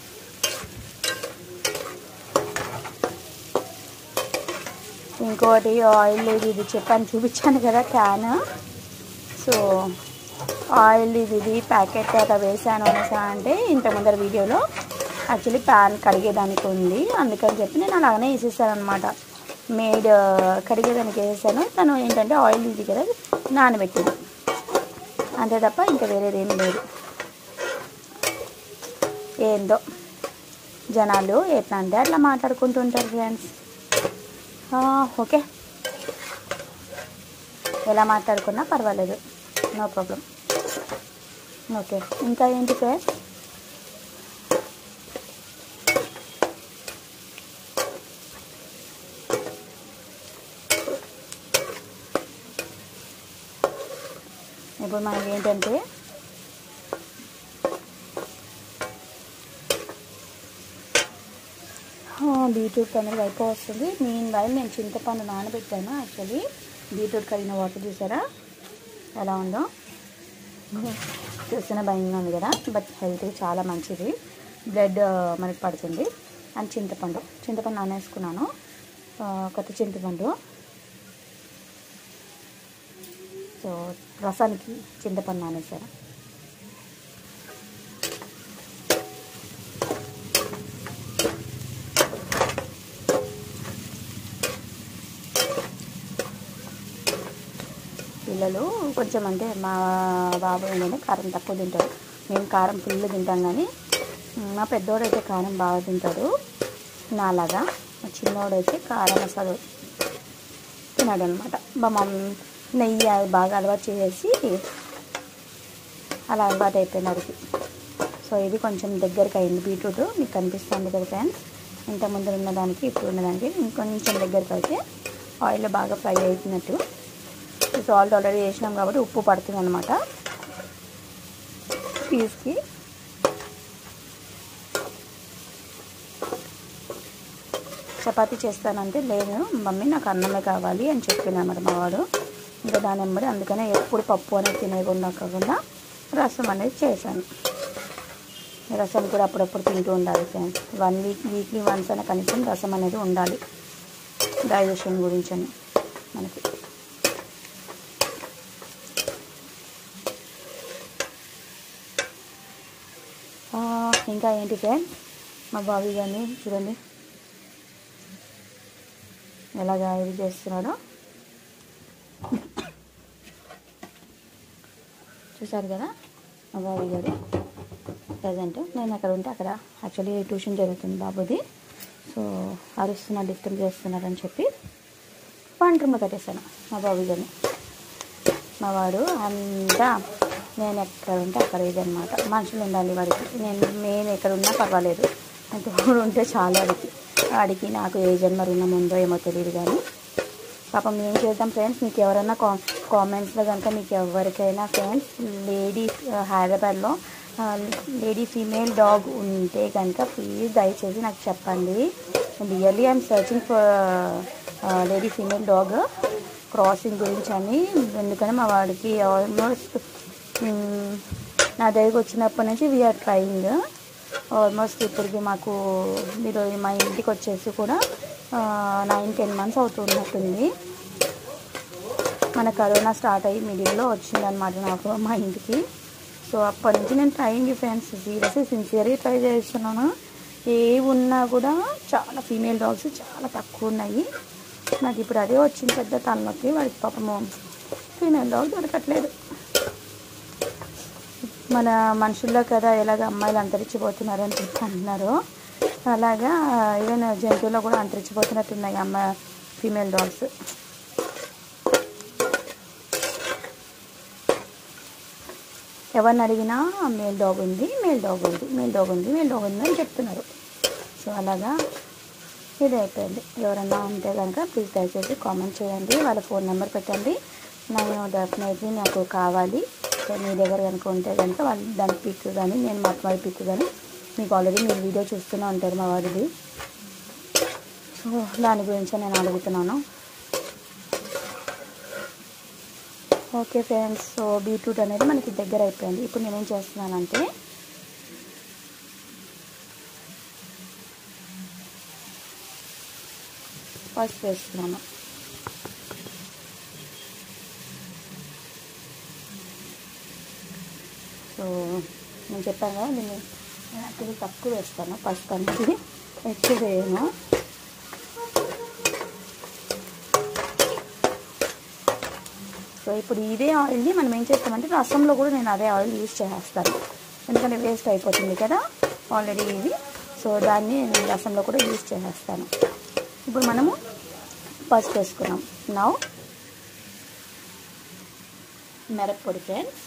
ఇంకోటి ఆయిల్ ఇది ఇది చెప్పాను చూపించాను కదా క్యాన్ సో ఆయిల్ ఇది ఇది ప్యాకెట్ అలా వేసాను అనేసి అంటే ఇంత ముందర వీడియోలో యాక్చువల్లీ ప్యాన్ కడిగేదానికి ఉంది అందుకని చెప్పి నేను అలాగనే వేసేసాను అనమాట మేడ్ కడిగేదానికి వేసేసాను తను ఏంటంటే ఆయిల్ ఇది కదా నానబెట్టింది అంతే తప్ప ఇంకా వేరేది ఏం లేదు ఏందో జనాలు ఎట్లా అంటే అట్లా మాట్లాడుకుంటూ ఉంటారు ఫ్రెండ్స్ ఓకే ఎలా మాట్లాడుకున్నా పర్వాలేదు నో ప్రాబ్లం ఓకే ఇంకా ఏంటి ఫ్రెండ్స్ ఇప్పుడు మనకి ఏంటంటే బీట్రూట్ అనేది అయిపో వస్తుంది మీన్ వైల్ నేను చింతపండు నానబెట్టాను యాక్చువల్లీ బీట్రూట్ కడిగిన వాటర్ చూసారా ఎలా ఉందో చూస్తేనే భయంగా ఉంది కదా బట్ హెల్త్ చాలా మంచిది బ్లడ్ మనకి పడుతుంది అండ్ చింతపండు చింతపండు నానేసుకున్నాను ఆ, కొత్త చింతపండు సో రసానికి చింతపండు నానేసాను పిల్లలు కొంచెం అంటే మా బాబు ఏంటంటే కారం తక్కువ తింటాడు మేము కారం ఫుల్ తింటాం కానీ ఉమ్, మా పెద్దోడైతే కారం బాగా తింటాడు నాలాగా మా చిన్నోడైతే కారం అసలు తినాడు అనమాట మా మమ్మీ నెయ్యి అది బాగా అలవాటు చేసి అలా అలవాటు అయిపోయింది అడిగి సో ఇది కొంచెం దగ్గరికి అయింది బీట్రూట్ మీకు కనిపిస్తుంది కదా ఫ్రెండ్స్ ఇంత ముందు ఉన్నదానికి ఇప్పుడు ఉన్నదానికి ఇంకొంచెం దగ్గరికి అయితే ఆయిల్ బాగా ఫ్రై అవుతున్నట్టు సాల్ట్ ఆల్రెడీ వేసినాం కాబట్టి ఉప్పు పడుతుంది అనమాట పీస్కి చపాతీ చేస్తానంటే లేదు మమ్మీ నాకు అన్నమే కావాలి అని చెప్పిన అనమాట మా వాడు ఇంకా దాని వెంబడి అందుకనే ఎప్పుడు పప్పు అనేది తినేకుండా కాకుండా రసం అనేది చేశాను రసం కూడా అప్పుడప్పుడు తింటూ ఉండాలి friends one week weekly once అయినా కనీసం రసం అనేది ఉండాలి డైజెషన్ గురించి అని మనకి ఆ, ఇంకా ఏంటి ఫ్రెండ్స్ మా బాబీ గారిని చూడండి ఎలాగా ఇది చేస్తున్నాడో చూసారు కదా మా బాబీ గారు ప్రజెంట్ నేను అక్కడ ఉంటే అక్కడ యాక్చువల్లీ ట్యూషన్ జరుగుతుంది బాబుది సో అరుస్తున్నా డిస్టర్బ్ చేస్తున్నారని చెప్పి వంట రూమ్లో పెట్టేశాను మా బాబీ గారిని మా వాడు అంతా నేను ఎక్కడ ఉంటే అక్కడ ఇదనమాట మనుషులు ఉండాలి వాడికి నేను నేను ఎక్కడ ఉన్నా పర్వాలేదు నాకు తోడు ఉంటే చాలు వాడికి వాడికి నాకు ఏ జన్మ రుణం ఉందో ఏమో తెలియదు కానీ పాపం ఏం చేద్దాం ఫ్రెండ్స్ మీకు ఎవరైనా కా కామెంట్స్లో కనుక మీకు ఎవరికైనా ఫ్రెండ్స్ లేడీ హైదరాబాద్లో లేడీ ఫీమేల్ డాగ్ ఉంటే కనుక ప్లీజ్ దయచేసి నాకు చెప్పండి really I'm searching for lady female dog crossing గురించి అని ఎందుకని మా వాడికి ఆల్మోస్ట్ నా దగ్గరికి వచ్చినప్పటి నుంచి వీఆర్ ట్రయింగ్ ఆల్మోస్ట్ ఇప్పటికి మాకు మీరు మా ఇంటికి వచ్చేసి కూడా నైన్ టెన్ మంత్స్ అవుతున్నట్టుంది మన కరోనా స్టార్ట్ అయ్యి మిడిల్లో వచ్చిందనమాట నాకు మా ఇంటికి సో అప్పటి నుంచి నేను ట్రైంగ్ ఫ్రెండ్స్ సీరియస్లీ సిన్సియర్గా ట్రై చేస్తున్నాను ఏ ఉన్నా కూడా చాలా ఫీమేల్ డాగ్స్ చాలా తక్కువ ఉన్నాయి నాకు ఇప్పుడు అదే వచ్చింది పెద్ద తలనొప్పి వాడికి పాపము ఫీమేల్ డాగ్ దొరకట్లేదు మన మనుషుల్లో కదా ఎలాగ అమ్మాయిలు అంతరించిపోతున్నారు అని చెప్పి అంటున్నారు అలాగా ఈవెన్ జంతువుల్లో కూడా అంతరించిపోతున్నట్టున్నాయి అమ్మ ఫీమేల్ డాగ్స్ ఎవరిని అడిగినా మేల్ డాగ్ ఉంది మేల్ డాగ్ ఉంది మేల్ డాగ్ ఉంది మేల్ డాగ్ ఉంది అని చెప్తున్నారు సో అలాగా ఇది అయిపోయింది ఎవరన్నా ఉంటే కనుక ప్లీజ్ దయచేసి కామెంట్ చేయండి వాళ్ళ ఫోన్ నెంబర్ పెట్టండి నేను డెఫినెట్లీ నాకు కావాలి సో మీ దగ్గర కనుక ఉంటే కనుక వాళ్ళు దాని పిక్ కానీ నేను మా వాడి పిక్ కానీ మీకు ఆల్రెడీ మీరు వీడియో చూస్తూనే ఉంటారు మా వాడిది సో దాని గురించి నేను అడుగుతున్నాను ఓకే ఫ్రెండ్స్ సో బీట్రూట్ అనేది మనకి దగ్గర అయిపోయింది ఇప్పుడు నేనేం చేస్తున్నానంటే పసుపు వేస్తున్నాను సో నేను చెప్పాను కదా దీన్ని నేను యాక్చువల్లీ తక్కువ వేస్తాను పసుపు అనేది ఎక్కువ వేయను సో ఇప్పుడు ఇదే ఆయిల్ని మనం ఏం చేస్తామంటే రసంలో కూడా నేను అదే ఆయిల్ యూజ్ చేస్తాను ఎందుకంటే వేస్ట్ అయిపోతుంది కదా ఆల్రెడీ ఇది సో దాన్ని నేను రసంలో కూడా యూజ్ చేసేస్తాను ఇప్పుడు మనము పసుపు వేసుకున్నాం నవ్ మిరప్పొడి ఫ్రెండ్స్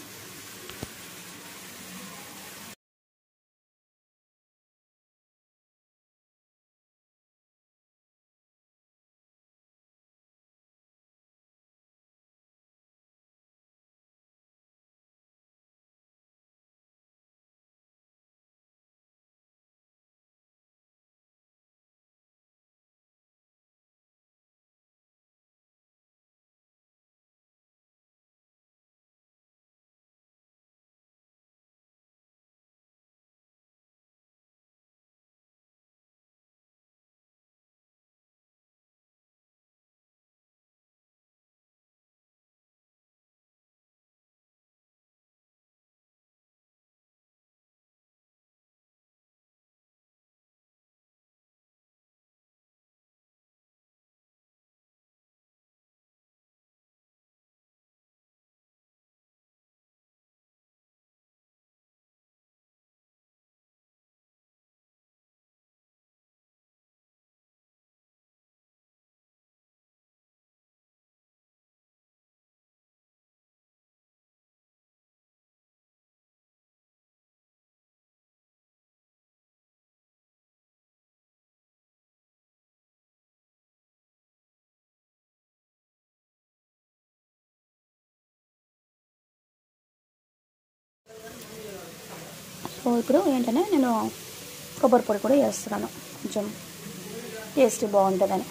సో ఇప్పుడు ఏంటంటే నేను కొబ్బరి పొడి కూడా వేస్తున్నాను కొంచెం టేస్ట్ బాగుంటుందని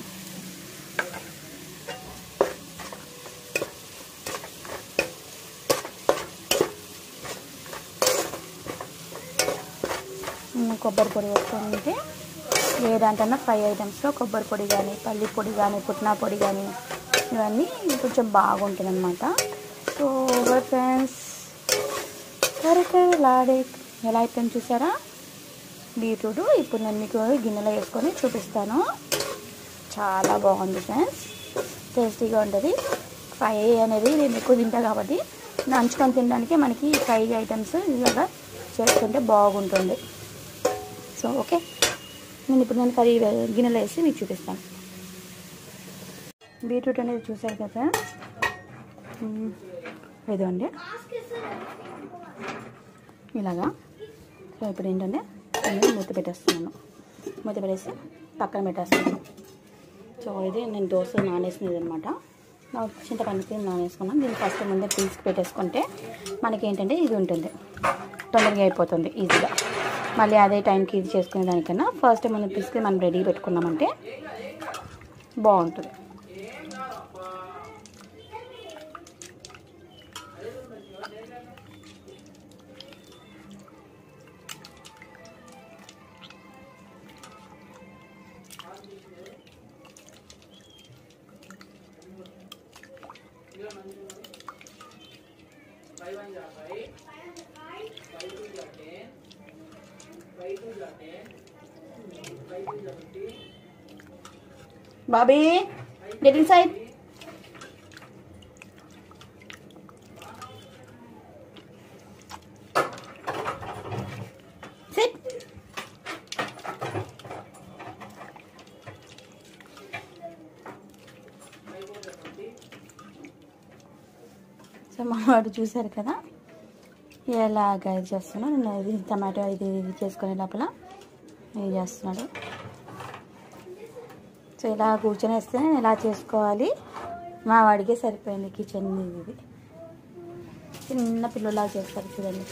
ఉమ్, కొబ్బరి పొడి వేసుకుంటే ఏ దాంట్లో ఫ్రై ఐటమ్స్లో కొబ్బరి పొడి కానీ పల్లి పొడి కానీ పుట్నా పొడి కానీ ఇవన్నీ కొంచెం బాగుంటుంది అనమాట సో ఫ్రెండ్స్ కరకరలాడే ఎలా అయిపోయింది చూసారా బీట్రూట్ ఇప్పుడు నేను మీకు గిన్నెలో వేసుకొని చూపిస్తాను చాలా బాగుంది ఫ్రెండ్స్ టేస్టీగా ఉంటుంది ఫ్రై అనేది నేను ఎక్కువ తింటా కాబట్టి నంచుకొని తినడానికి మనకి ఫ్రై ఐటమ్స్ ఇలాగా చేసుకుంటే బాగుంటుంది సో ఓకే నేను ఇప్పుడు నేను కర్రీ గిన్నెలో వేసి మీకు చూపిస్తాను బీట్రూట్ అనేది చూసారు కదా మ్మ్. ఇదండి ఇలాగా సో ఇప్పుడు ఏంటంటే నేను మూత పెట్టేస్తున్నాను మూత పెట్టేసి పక్కన పెట్టేస్తున్నాను సో ఇది నేను దోశ నానేసినది అనమాట చింతపండుకి నానేసుకున్నాను దీన్ని ఫస్ట్ ముందే తీసుకు పెట్టేసుకుంటే మనకి ఏంటంటే ఇది ఉంటుంది తొందరగా అయిపోతుంది ఈజీగా మళ్ళీ అదే టైంకి ఇది చేసుకునే దానికన్నా ఫస్ట్ మనం తీసుకుని మనం రెడీ పెట్టుకున్నామంటే బాగుంటుంది Bobby, get inside. Sit. So మా వాడు చూశారు కదా ఎలాగ ఇది చేస్తున్నాను నేను ఇది టమాటో ఇది ఇది చేసుకునే లోపల ఇది చేస్తున్నాడు సో ఇలా కూర్చొని వేస్తే నేను ఇలా చేసుకోవాలి మా వాడికే సరిపోయింది కిచెన్ ఇది చిన్న పిల్లలా చేస్తారు చూడండి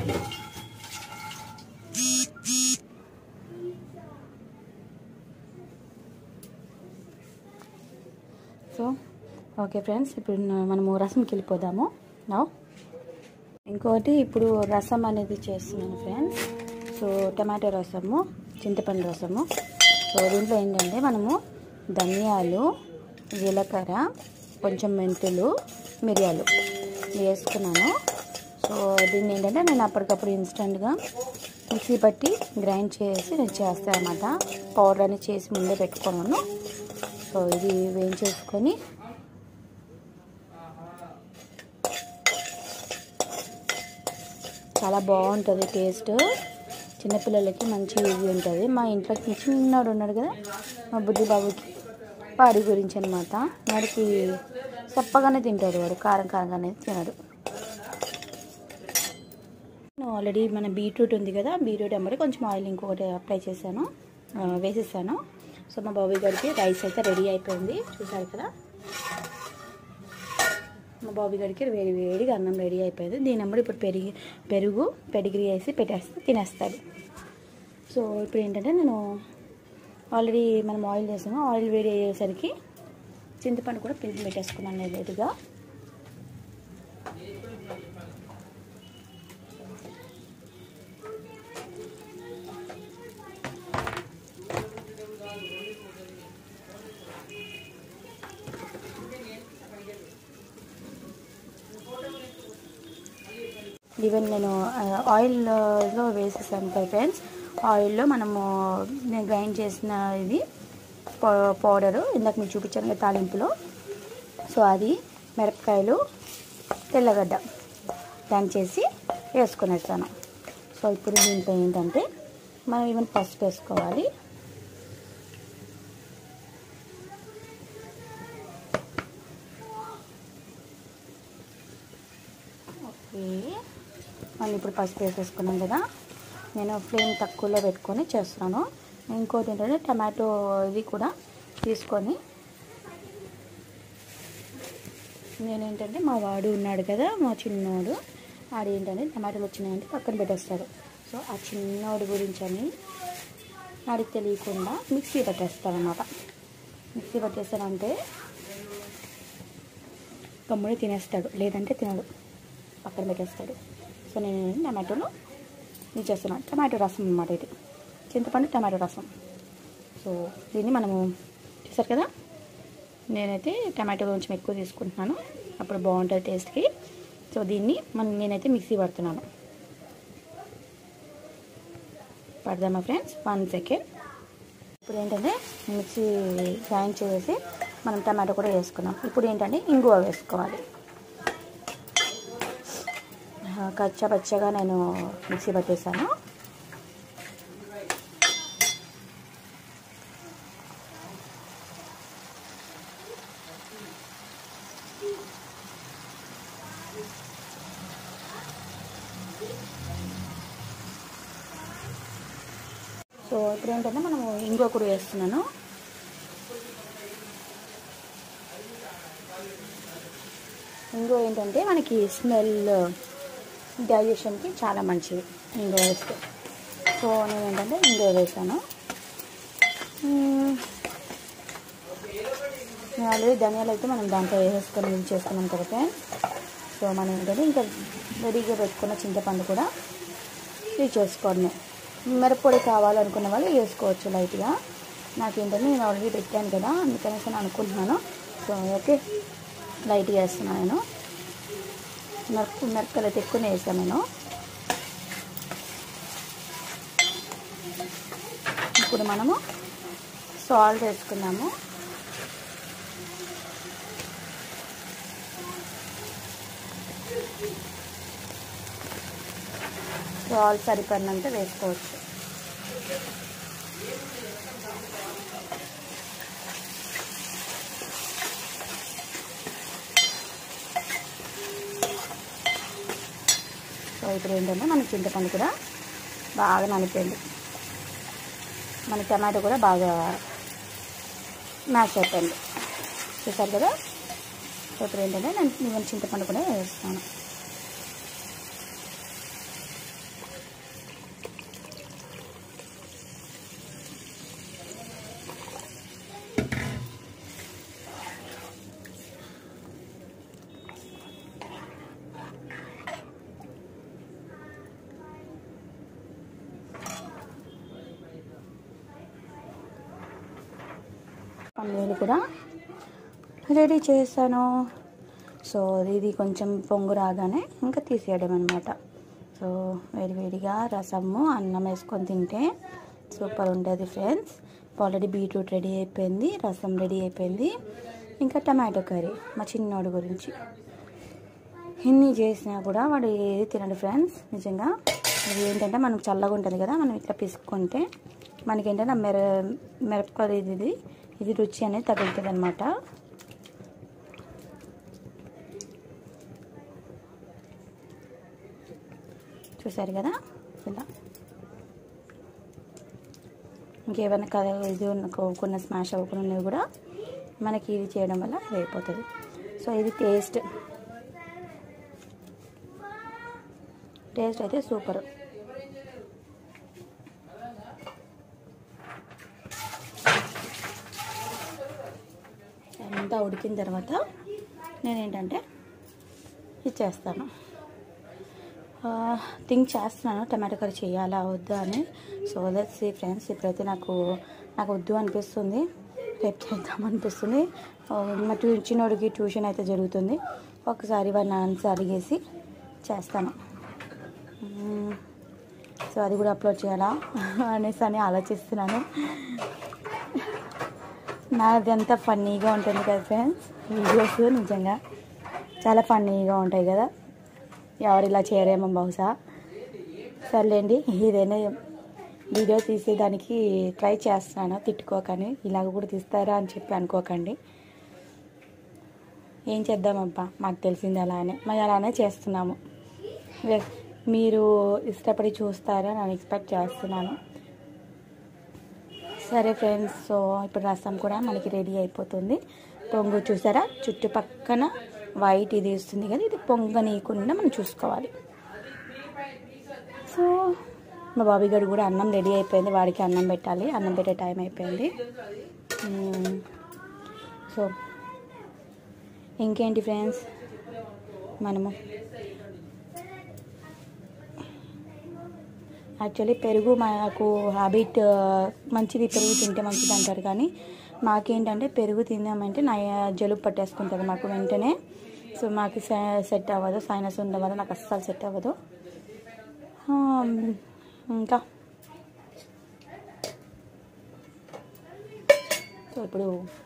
సో ఓకే ఫ్రెండ్స్ ఇప్పుడు న- మనము రసంకి వెళ్ళిపోదాము నా ఇంకోటి ఇప్పుడు రసం అనేది చేస్తున్నాను ఫ్రెండ్స్ సో టమాటో రసము చింతపండు రసము సో దీంట్లో ఏంటంటే మనము ధనియాలు జీలకర్ర కొంచెం మెంతులు మిరియాలు వేసుకున్నాను సో దీన్ని ఏంటంటే నేను అప్పటికప్పుడు ఇన్స్టెంట్గా మిక్సీ పట్టి గ్రైండ్ చేసి నేను చేస్తాను అనమాట పౌడర్ అని చేసి ముందే పెట్టుకున్నాను సో ఇది వేయించేసుకొని చాలా బాగుంటుంది టేస్ట్ చిన్నపిల్లలకి మంచి ఈజీ ఉంటుంది మా ఇంట్లో చిన్నవాడు ఉన్నాడు కదా మా బుద్ధి బాబుకి వాడి గురించి అనమాట వాడికి చప్పగానే తింటాడు వాడు కారం కారంగానే తినడు నేను ఆల్రెడీ మన బీట్రూట్ ఉంది కదా బీట్రూట్ అమ్మడి కొంచెం ఆయిల్ ఇంకొకటి అప్లై చేశాను ఆ, వేసేసాను సో మా బాబీ గారికి రైస్ అయితే రెడీ అయిపోయింది చూసారు కదా మా బాబీ గారికి వేడి వేడిగా అన్నం రెడీ అయిపోయింది దీని అమ్మడి ఇప్పుడు పెరిగి పెరుగు పెడిగిరి వేసి పెట్టేస్తే తినేస్తాడు సో ఇప్పుడు ఏంటంటే నేను ఆల్రెడీ మనం ఆయిల్ చేసాము ఆయిల్ వేడి అయ్యేసరికి చింతపండు కూడా పిలిచి పెట్టేసుకున్నాను నేను లేటుగా ఈవెన్ నేను ఆ, ఆయిల్లో వేసేసాను కదా ఫ్రెండ్స్ ఆయిల్లో మనము నేను గ్రైండ్ చేసిన ఇది పౌ- పౌడరు ఇందాక మీకు చూపించాను కదా తాలింపులో సో అది మిరపకాయలు తెల్లగడ్డ దంచేసి వేసుకునేస్తాను సో ఇప్పుడు దీంట్లో ఏంటంటే మనం ఈవెన్ పసుపు వేసుకోవాలి ఓకే మనం ఇప్పుడు పసుపు వేసేసుకున్నాం కదా నేను ఫ్లేమ్ తక్కువలో పెట్టుకొని చేస్తున్నాను ఇంకోటి ఏంటంటే టమాటో ఇది కూడా తీసుకొని నేనేంటంటే మా వాడు ఉన్నాడు కదా మా చిన్నోడు ఆడు ఏంటంటే టమాటాలు వచ్చినాయంటే పక్కన పెట్టేస్తాడు సో ఆ చిన్నోడు గురించి అని వాడికి తెలియకుండా మిక్సీ పట్టేస్తాడనమాట మిక్సీ పట్టేస్తాడంటే గమ్ముని తినేస్తాడు లేదంటే తినడు పక్కన పెట్టేస్తాడు సో నేను టమాటోలు ఇది చేస్తున్నాను టమాటో రసం అన్నమాట ఇది చింతపండు టమాటో రసం సో దీన్ని మనము చూసారు కదా నేనైతే టమాటో కొంచెం ఎక్కువ తీసుకుంటున్నాను అప్పుడు బాగుంటుంది టేస్ట్కి సో దీన్ని మనం నేనైతే మిక్సీ పడుతున్నాను పడదామా ఫ్రెండ్స్ వన్ సెకండ్ ఇప్పుడు ఏంటంటే మిక్సీ గ్రైండ్ చేసి మనం టమాటో కూడా వేసుకున్నాం ఇప్పుడు ఏంటంటే ఇంగువ వేసుకోవాలి ఆ, కచ్చా పచ్చగా నేను మిక్సీ పట్టేసాను సో ఇప్పుడు ఏంటంటే మనము ఇంగువ కూడా వేస్తున్నాను ఇంగువ ఏంటంటే మనకి స్మెల్ డైజెషన్కి చాలా మంచిది ఇంగువ వేస్తే సో నేను ఏంటంటే ఇంగువ వేసాను మ్మ్. నేను ఆల్రెడీ ధనియాలు అయితే మనం దాంట్లో వేసుకొని ఇది చేసుకున్నాం కదా ఫ్రెండ్స్ సో మనం ఏంటంటే ఇంకా రెడీగా పెట్టుకున్న చింతపండు కూడా ఇది చేసుకోండి మిరప్పొడి కావాలనుకున్న వాళ్ళు వేసుకోవచ్చు లైట్గా నాకేంటంటే నేను ఆల్రెడీ పెట్టాను కదా అందుకనేసి నేను అనుకుంటున్నాను సో ఓకే లైట్గా వేస్తున్నాను నేను మిరప మిరపకాయలు అయితే ఎక్కువనే వేసాను నేను ఇప్పుడు మనము సాల్ట్ వేసుకున్నాము సాల్ట్ సరిపడినంత వేసుకోవచ్చు సో ఇప్పుడు ఏంటంటే మన చింతపండు కూడా బాగా నానిపోయింది మన టమాటో కూడా బాగా మ్యాచ్ అయిపోయింది చూసారు కదా సో ఇప్పుడు ఏంటంటే నేను నేను చింతపండు కూడా వేస్తాను పన్నీరు కూడా రెడీ చేశాను సో ఇది కొంచెం పొంగు రాగానే ఇంకా తీసేయడం అనమాట సో వేడివేడిగా రసము అన్నం వేసుకొని తింటే సూపర్ ఉంటుంది ఫ్రెండ్స్ ఆల్రెడీ బీట్రూట్ రెడీ అయిపోయింది రసం రెడీ అయిపోయింది ఇంకా టమాటో కర్రీ మా చిన్నోడు గురించి ఇన్ని చేసినా కూడా వాడు ఏది తినడు ఫ్రెండ్స్ నిజంగా ఇది ఏంటంటే మనకు చల్లగా ఉంటుంది కదా మనం ఇట్లా పిసుకుంటే మనకేంటంటే ఆ మెర మిరపకాయ ఇది ఇది ఇది రుచి అనేది తగులుతుంది అనమాట చూసారు కదా ఇలా ఇంకేమైనా కథ ఇది ఉన్న కొన్న స్మాష్ అవ్వకున్నవి కూడా మనకి ఇది చేయడం వల్ల ఇది అయిపోతుంది సో ఇది టేస్ట్ టేస్ట్ అయితే సూపర్ అంతా ఉడికిన తర్వాత నేనేంటంటే ఇచ్చేస్తాను థింక్ చేస్తున్నాను టమాటో కర్రీ చేయాలా వద్దా అని సో లెట్స్ సీ ఫ్రెండ్స్ ఇప్పుడైతే నాకు నాకు వద్దు అనిపిస్తుంది రేపు చేద్దాం అనిపిస్తుంది ఆ, మా ట్యూ చిన్నోడికి ట్యూషన్ అయితే జరుగుతుంది ఒకసారి వాడిని ఆన్సర్ అడిగేసి చేస్తాను మ్మ్. సో అది కూడా అప్లోడ్ చేయాలా అనేసి అని ఆలోచిస్తున్నాను నాది అంతా ఫన్నీగా ఉంటుంది కదా ఫ్రెండ్స్ వీడియోస్ నిజంగా చాలా ఫన్నీగా ఉంటాయి కదా ఎవరు ఇలా చేయరేమో బహుశా సర్లేండి ఏదైనా వీడియో తీసేదానికి ట్రై చేస్తున్నాను తిట్టుకోకని ఇలాగ కూడా తీస్తారా అని చెప్పి అనుకోకండి ఏం చేద్దామబ్బా మాకు తెలిసింది అలానే మరి అలానే చేస్తున్నాము వే- మీరు ఇష్టపడి చూస్తారని నేను ఎక్స్పెక్ట్ చేస్తున్నాను సరే ఫ్రెండ్స్ సో ఇప్పుడు రసం కూడా మనకి రెడీ అయిపోతుంది పొంగు చూసారా చుట్టుపక్కన వైట్ ఇది వస్తుంది కదా ఇది పొంగనీయకుండా మనం చూసుకోవాలి సో మా బాబీ గడు కూడా అన్నం రెడీ అయిపోయింది వాడికి అన్నం పెట్టాలి అన్నం పెట్టే టైం అయిపోయింది మ్మ్. సో ఇంకేంటి ఫ్రెండ్స్ మనము యాక్చువల్లీ పెరుగు మనకు హ్యాబిట్ మంచిది పెరుగు తింటే మంచిది అంటారు కానీ మాకేంటంటే పెరుగు తిందామంటే నా జలుబు పట్టేసుకుంటుంది మాకు వెంటనే సో మాకు సెట్ అవ్వదు సైనస్ ఉండడం వల్ల నాకు అస్సలు సెట్ అవ్వదు ఆ, ఇంకా సో ఇప్పుడు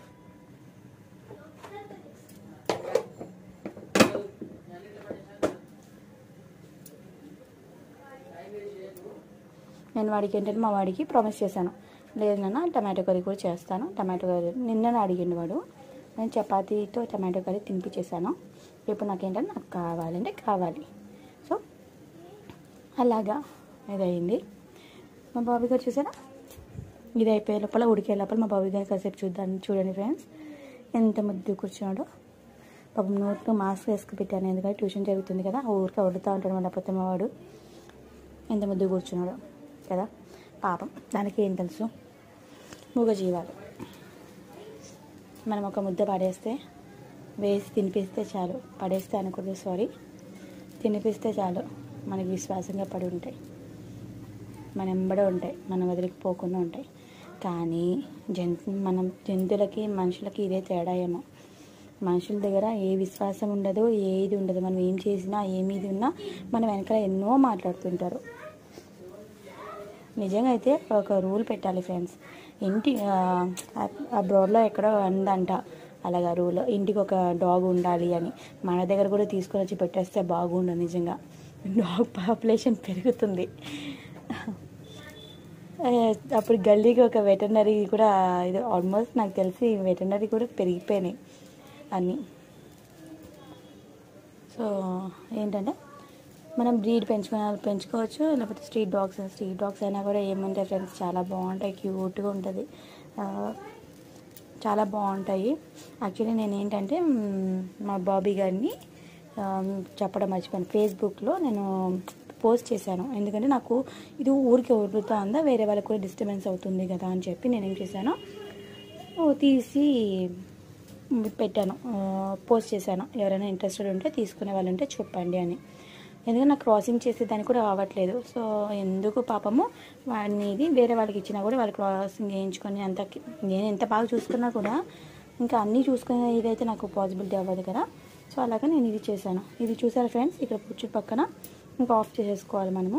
నేను వాడికి ఏంటంటే మా వాడికి ప్రామిస్ చేశాను లేదు నాన్న టమాటో కర్రీ కూడా చేస్తాను టమాటో కర్రీ నిన్ననే అడిగిండు వాడు నేను చపాతీతో టమాటో కర్రీ తినిపించేశాను ఇప్పుడు నాకేంటంటే నాకు కావాలంటే కావాలి సో అలాగా ఇది అయింది మా బాబు గారు చూసారా ఇది అయిపోయే లోపల ఉడికే లోపల మా బాబు గారు కాసేపు చూద్దాం చూడండి ఫ్రెండ్స్ ఎంత ముద్దు కూర్చున్నాడో పాపం నోట్లో మాస్క్ వేసుకు పెట్టాను ఎందుకంటే ట్యూషన్ జరుగుతుంది కదా ఆ ఊరికే వదులుతూ ఉంటాడు మన లేకపోతే మా వాడు ఎంత ముద్దు కూర్చున్నాడు కదా పాపం దానికి ఏం తెలుసు మూగజీవాలు మనం ఒక ముద్ద పడేస్తే వేసి తినిపిస్తే చాలు పడేస్తే అనకూడదు సారీ తినిపిస్తే చాలు మనకి విశ్వాసంగా పడి ఉంటాయి మన ఎంబడే ఉంటాయి మన వదిలిపోకుండా ఉంటాయి కానీ జంతు మనం జంతువులకి మనుషులకి ఇదే తేడా ఏమో మనుషుల దగ్గర ఏ విశ్వాసం ఉండదు ఏది ఉండదు మనం ఏం చేసినా ఏమీది ఉన్నా మన వెనకాల ఎన్నో మాట్లాడుతుంటారు నిజంగా అయితే ఒక రూల్ పెట్టాలి ఫ్రెండ్స్ ఇంటి అబ్రాడ్లో ఎక్కడో ఉందంట అలాగా రూల్ ఇంటికి ఒక డాగ్ ఉండాలి అని మన దగ్గర కూడా తీసుకొని వచ్చి పెట్టేస్తే బాగుండు నిజంగా డాగ్ పాపులేషన్ పెరుగుతుంది ఆ, అప్పుడు గల్లీకి ఒక వెటర్నరీ కూడా ఇది ఆల్మోస్ట్ నాకు తెలిసి వెటర్నరీ కూడా పెరిగిపోయినాయి అన్నీ సో ఏంటంటే మనం బ్రీడ్ పెంచుకునే వాళ్ళు పెంచుకోవచ్చు లేకపోతే స్ట్రీట్ డాగ్స్ స్ట్రీట్ డాగ్స్ అయినా కూడా ఏముంటాయి ఫ్రెండ్స్ చాలా బాగుంటాయి క్యూట్గా ఉంటుంది ఆ, చాలా బాగుంటాయి యాక్చువల్లీ నేను ఏంటంటే మ్, మా బాబీ గారిని ఆ, చెప్పడం మర్చిపోయాను ఫేస్బుక్లో నేను పోస్ట్ చేశాను ఎందుకంటే నాకు ఇది ఊరికి వదులుతా ఉందా వేరే వాళ్ళకి కూడా డిస్టర్బెన్స్ అవుతుంది కదా అని చెప్పి నేను ఏం చేశాను ఓ, తీసి పెట్టాను ఆ, పోస్ట్ చేశాను ఎవరైనా ఇంట్రెస్టెడ్ ఉంటే తీసుకునే వాళ్ళు ఉంటే చెప్పండి అని ఎందుకంటే నాకు క్రాసింగ్ చేసే దానికి కూడా అవ్వట్లేదు సో ఎందుకు పాపము వాడిని ఇది వేరే వాళ్ళకి ఇచ్చినా కూడా వాళ్ళు క్రాసింగ్ చేయించుకొని అంత నేను ఎంత బాగా చూసుకున్నా కూడా ఇంకా అన్నీ చూసుకునే ఇదైతే నాకు పాసిబిలిటీ అవ్వదు కదా సో అలాగా నేను ఇది చేశాను ఇది చూసారా ఫ్రెండ్స్ ఇక్కడ చుట్టుపక్కన ఇంకా ఆఫ్ చేసేసుకోవాలి మనము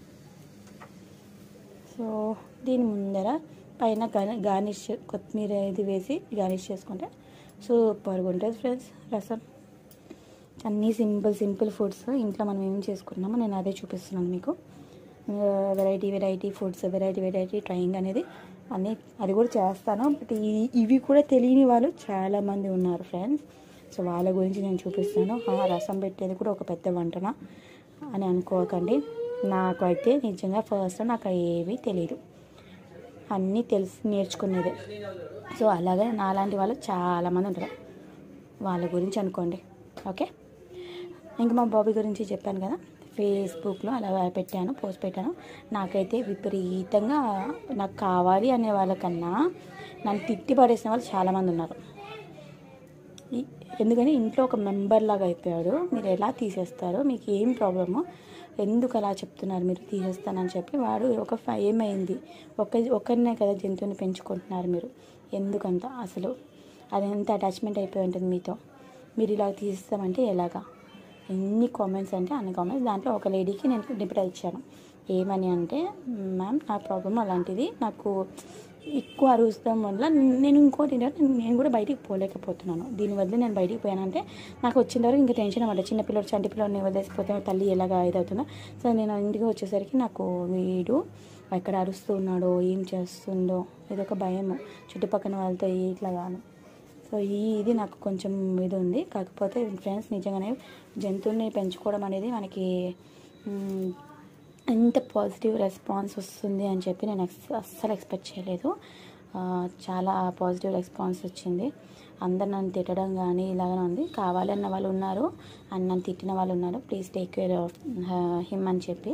సో దీని ముందర పైన గార్- గార్నిష్ కొత్తిమీర ఇది వేసి గార్నిష్ చేసుకుంటే సూపర్గా ఉంటుంది ఫ్రెండ్స్ రసం అన్నీ సింపుల్ సింపుల్ ఫుడ్స్ ఇంట్లో మనం ఏం చేసుకున్నామో నేను అదే చూపిస్తున్నాను మీకు variety variety foods variety variety trying అనేది అన్నీ అది కూడా చేస్తాను బట్ ఈ- ఇవి కూడా తెలియని వాళ్ళు చాలామంది ఉన్నారు ఫ్రెండ్స్ సో వాళ్ళ గురించి నేను చూపిస్తాను ఆ, రసం పెట్టేది కూడా ఒక పెద్ద వంటనా అని అనుకోకండి నాకు అయితే నిజంగా ఫస్ట్ నాకు ఏమీ తెలియదు అన్నీ తెలిసి నేర్చుకునేదే సో అలాగే నాలాంటి వాళ్ళు చాలామంది ఉంటారు వాళ్ళ గురించి అనుకోండి ఓకే ఇంకా మా బాబీ గురించి చెప్పాను కదా ఫేస్బుక్లో అలా పెట్టాను పోస్ట్ పెట్టాను నాకైతే విపరీతంగా నాకు కావాలి అనే వాళ్ళకన్నా నన్ను తిట్టి పడేసిన వాళ్ళు చాలామంది ఉన్నారు ఈ- ఎందుకని ఇంట్లో ఒక మెంబర్ లాగా అయిపోయాడు మీరు ఎలా తీసేస్తారో మీకు ఏం ప్రాబ్లమో ఎందుకు అలా చెప్తున్నారు మీరు తీసేస్తానని చెప్పి వాడు ఒక ఫ- ఏమైంది ఒక ఒకరినే కదా జంతువుని పెంచుకుంటున్నారు మీరు ఎందుకంత అసలు అది ఎంత అటాచ్మెంట్ అయిపోయి ఉంటుంది మీతో మీరు ఇలా తీసేస్తామంటే ఎలాగా ఎన్ని కామెంట్స్ అంటే అన్ని కామెంట్స్ దాంట్లో ఒక లేడీకి నేను రిప్లై ఇచ్చాను ఏమని అంటే మ్యామ్ నా ప్రాబ్లం అలాంటిది నాకు ఎక్కువ అరుస్తాం వల్ల నేను ఇంకోటి ఏంటంటే నేను కూడా బయటికి పోలేకపోతున్నాను దీనివల్ల నేను బయటికి పోయానంటే నాకు వచ్చిన వరకు ఇంకా టెన్షన్ అన్నమాట చిన్న పిల్లడు చంటి పిల్లడిని వదిలేసిపోతే తల్లి ఎలాగా ఇదవుతుందో సో నేను ఇంటికి వచ్చేసరికి నాకు వీడు ఎక్కడ అరుస్తూ ఉన్నాడో ఏం చేస్తుందో ఇదొక భయం చుట్టుపక్కల వాళ్ళతో ఇట్లాగాను సో ఈ ఇది నాకు కొంచెం ఇది ఉంది కాకపోతే ఫ్రెండ్స్ నిజంగానే జంతువుల్ని పెంచుకోవడం అనేది మనకి మ్, ఎంత పాజిటివ్ రెస్పాన్స్ వస్తుంది అని చెప్పి నేను ఎక్స్ అస్సలు ఎక్స్పెక్ట్ చేయలేదు ఆ, చాలా పాజిటివ్ రెస్పాన్స్ వచ్చింది అందరు నన్ను తిట్టడం కానీ ఇలాగనే ఉంది కావాలన్న వాళ్ళు ఉన్నారు అండ్ నన్ను తిట్టిన వాళ్ళు ఉన్నారు please take care of him అని చెప్పి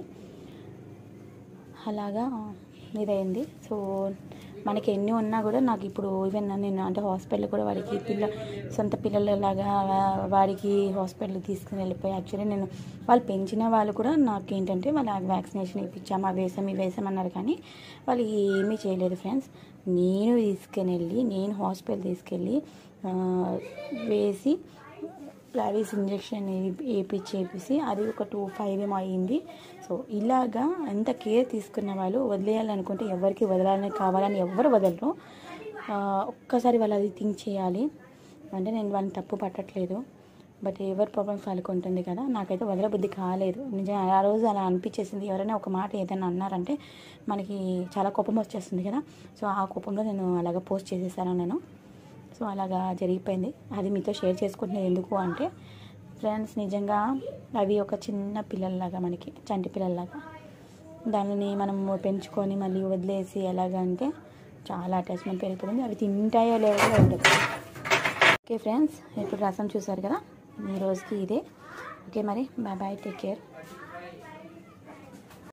అలాగా ఇదైంది సో మనకి ఎన్ని ఉన్నా కూడా నాకు ఇప్పుడు ఈవెన్ నేను అంటే హాస్పిటల్ కూడా వాడికి పిల్ల సొంత పిల్లలలాగా వా- వాడికి హాస్పిటల్కి తీసుకుని వెళ్ళిపోయి యాక్చువల్లీ నేను వాళ్ళు పెంచిన వాళ్ళు కూడా నాకు ఏంటంటే వాళ్ళ వ్యాక్సినేషన్ ఇప్పించాము అవి వేసాం ఇవి వేసాం అన్నారు కానీ వాళ్ళు ఏమీ చేయలేదు ఫ్రెండ్స్ నేను తీసుకుని వెళ్ళి నేను హాస్పిటల్ తీసుకెళ్ళి ఆ, వేసి ప్లావీస్ ఇంజెక్షన్ వేయించి వేపించి అది ఒక టూ ఫైవ్ ఏమో అయ్యింది సో ఇలాగా ఎంత కేర్ తీసుకున్న వాళ్ళు వదిలేయాలనుకుంటే ఎవరికి వదలాలని కావాలని ఎవరు వదలరు ఆ, ఒక్కసారి వాళ్ళు అది థింక్ చేయాలి అంటే నేను వాళ్ళని తప్పు పట్టట్లేదు బట్ ఎవరి ప్రాబ్లమ్స్ వాళ్ళకి ఉంటుంది కదా నాకైతే వదలబుద్ధి కాలేదు నిజంగా ఆ రోజు అలా అనిపించేసింది ఎవరైనా ఒక మాట ఏదైనా అన్నారంటే మనకి చాలా కోపం వచ్చేస్తుంది కదా సో ఆ కోపంలో నేను అలాగ పోస్ట్ చేసేసాను నేను సో అలాగా జరిగిపోయింది అది మీతో షేర్ చేసుకుంటున్నది ఎందుకు అంటే ఫ్రెండ్స్ నిజంగా అవి ఒక చిన్న పిల్లల్లాగా మనకి చంటి పిల్లల్లాగా దానిని మనం పెంచుకొని మళ్ళీ వదిలేసి ఎలాగంటే చాలా అటాచ్మెంట్ పెరుగుతుంది అవి తింటాయో లేవో కూడా ఉండదు ఓకే ఫ్రెండ్స్ ఇప్పుడు రసం చూసారు కదా ఈ రోజుకి ఇదే ఓకే మరి బాయ్ బాయ్ టేక్ కేర్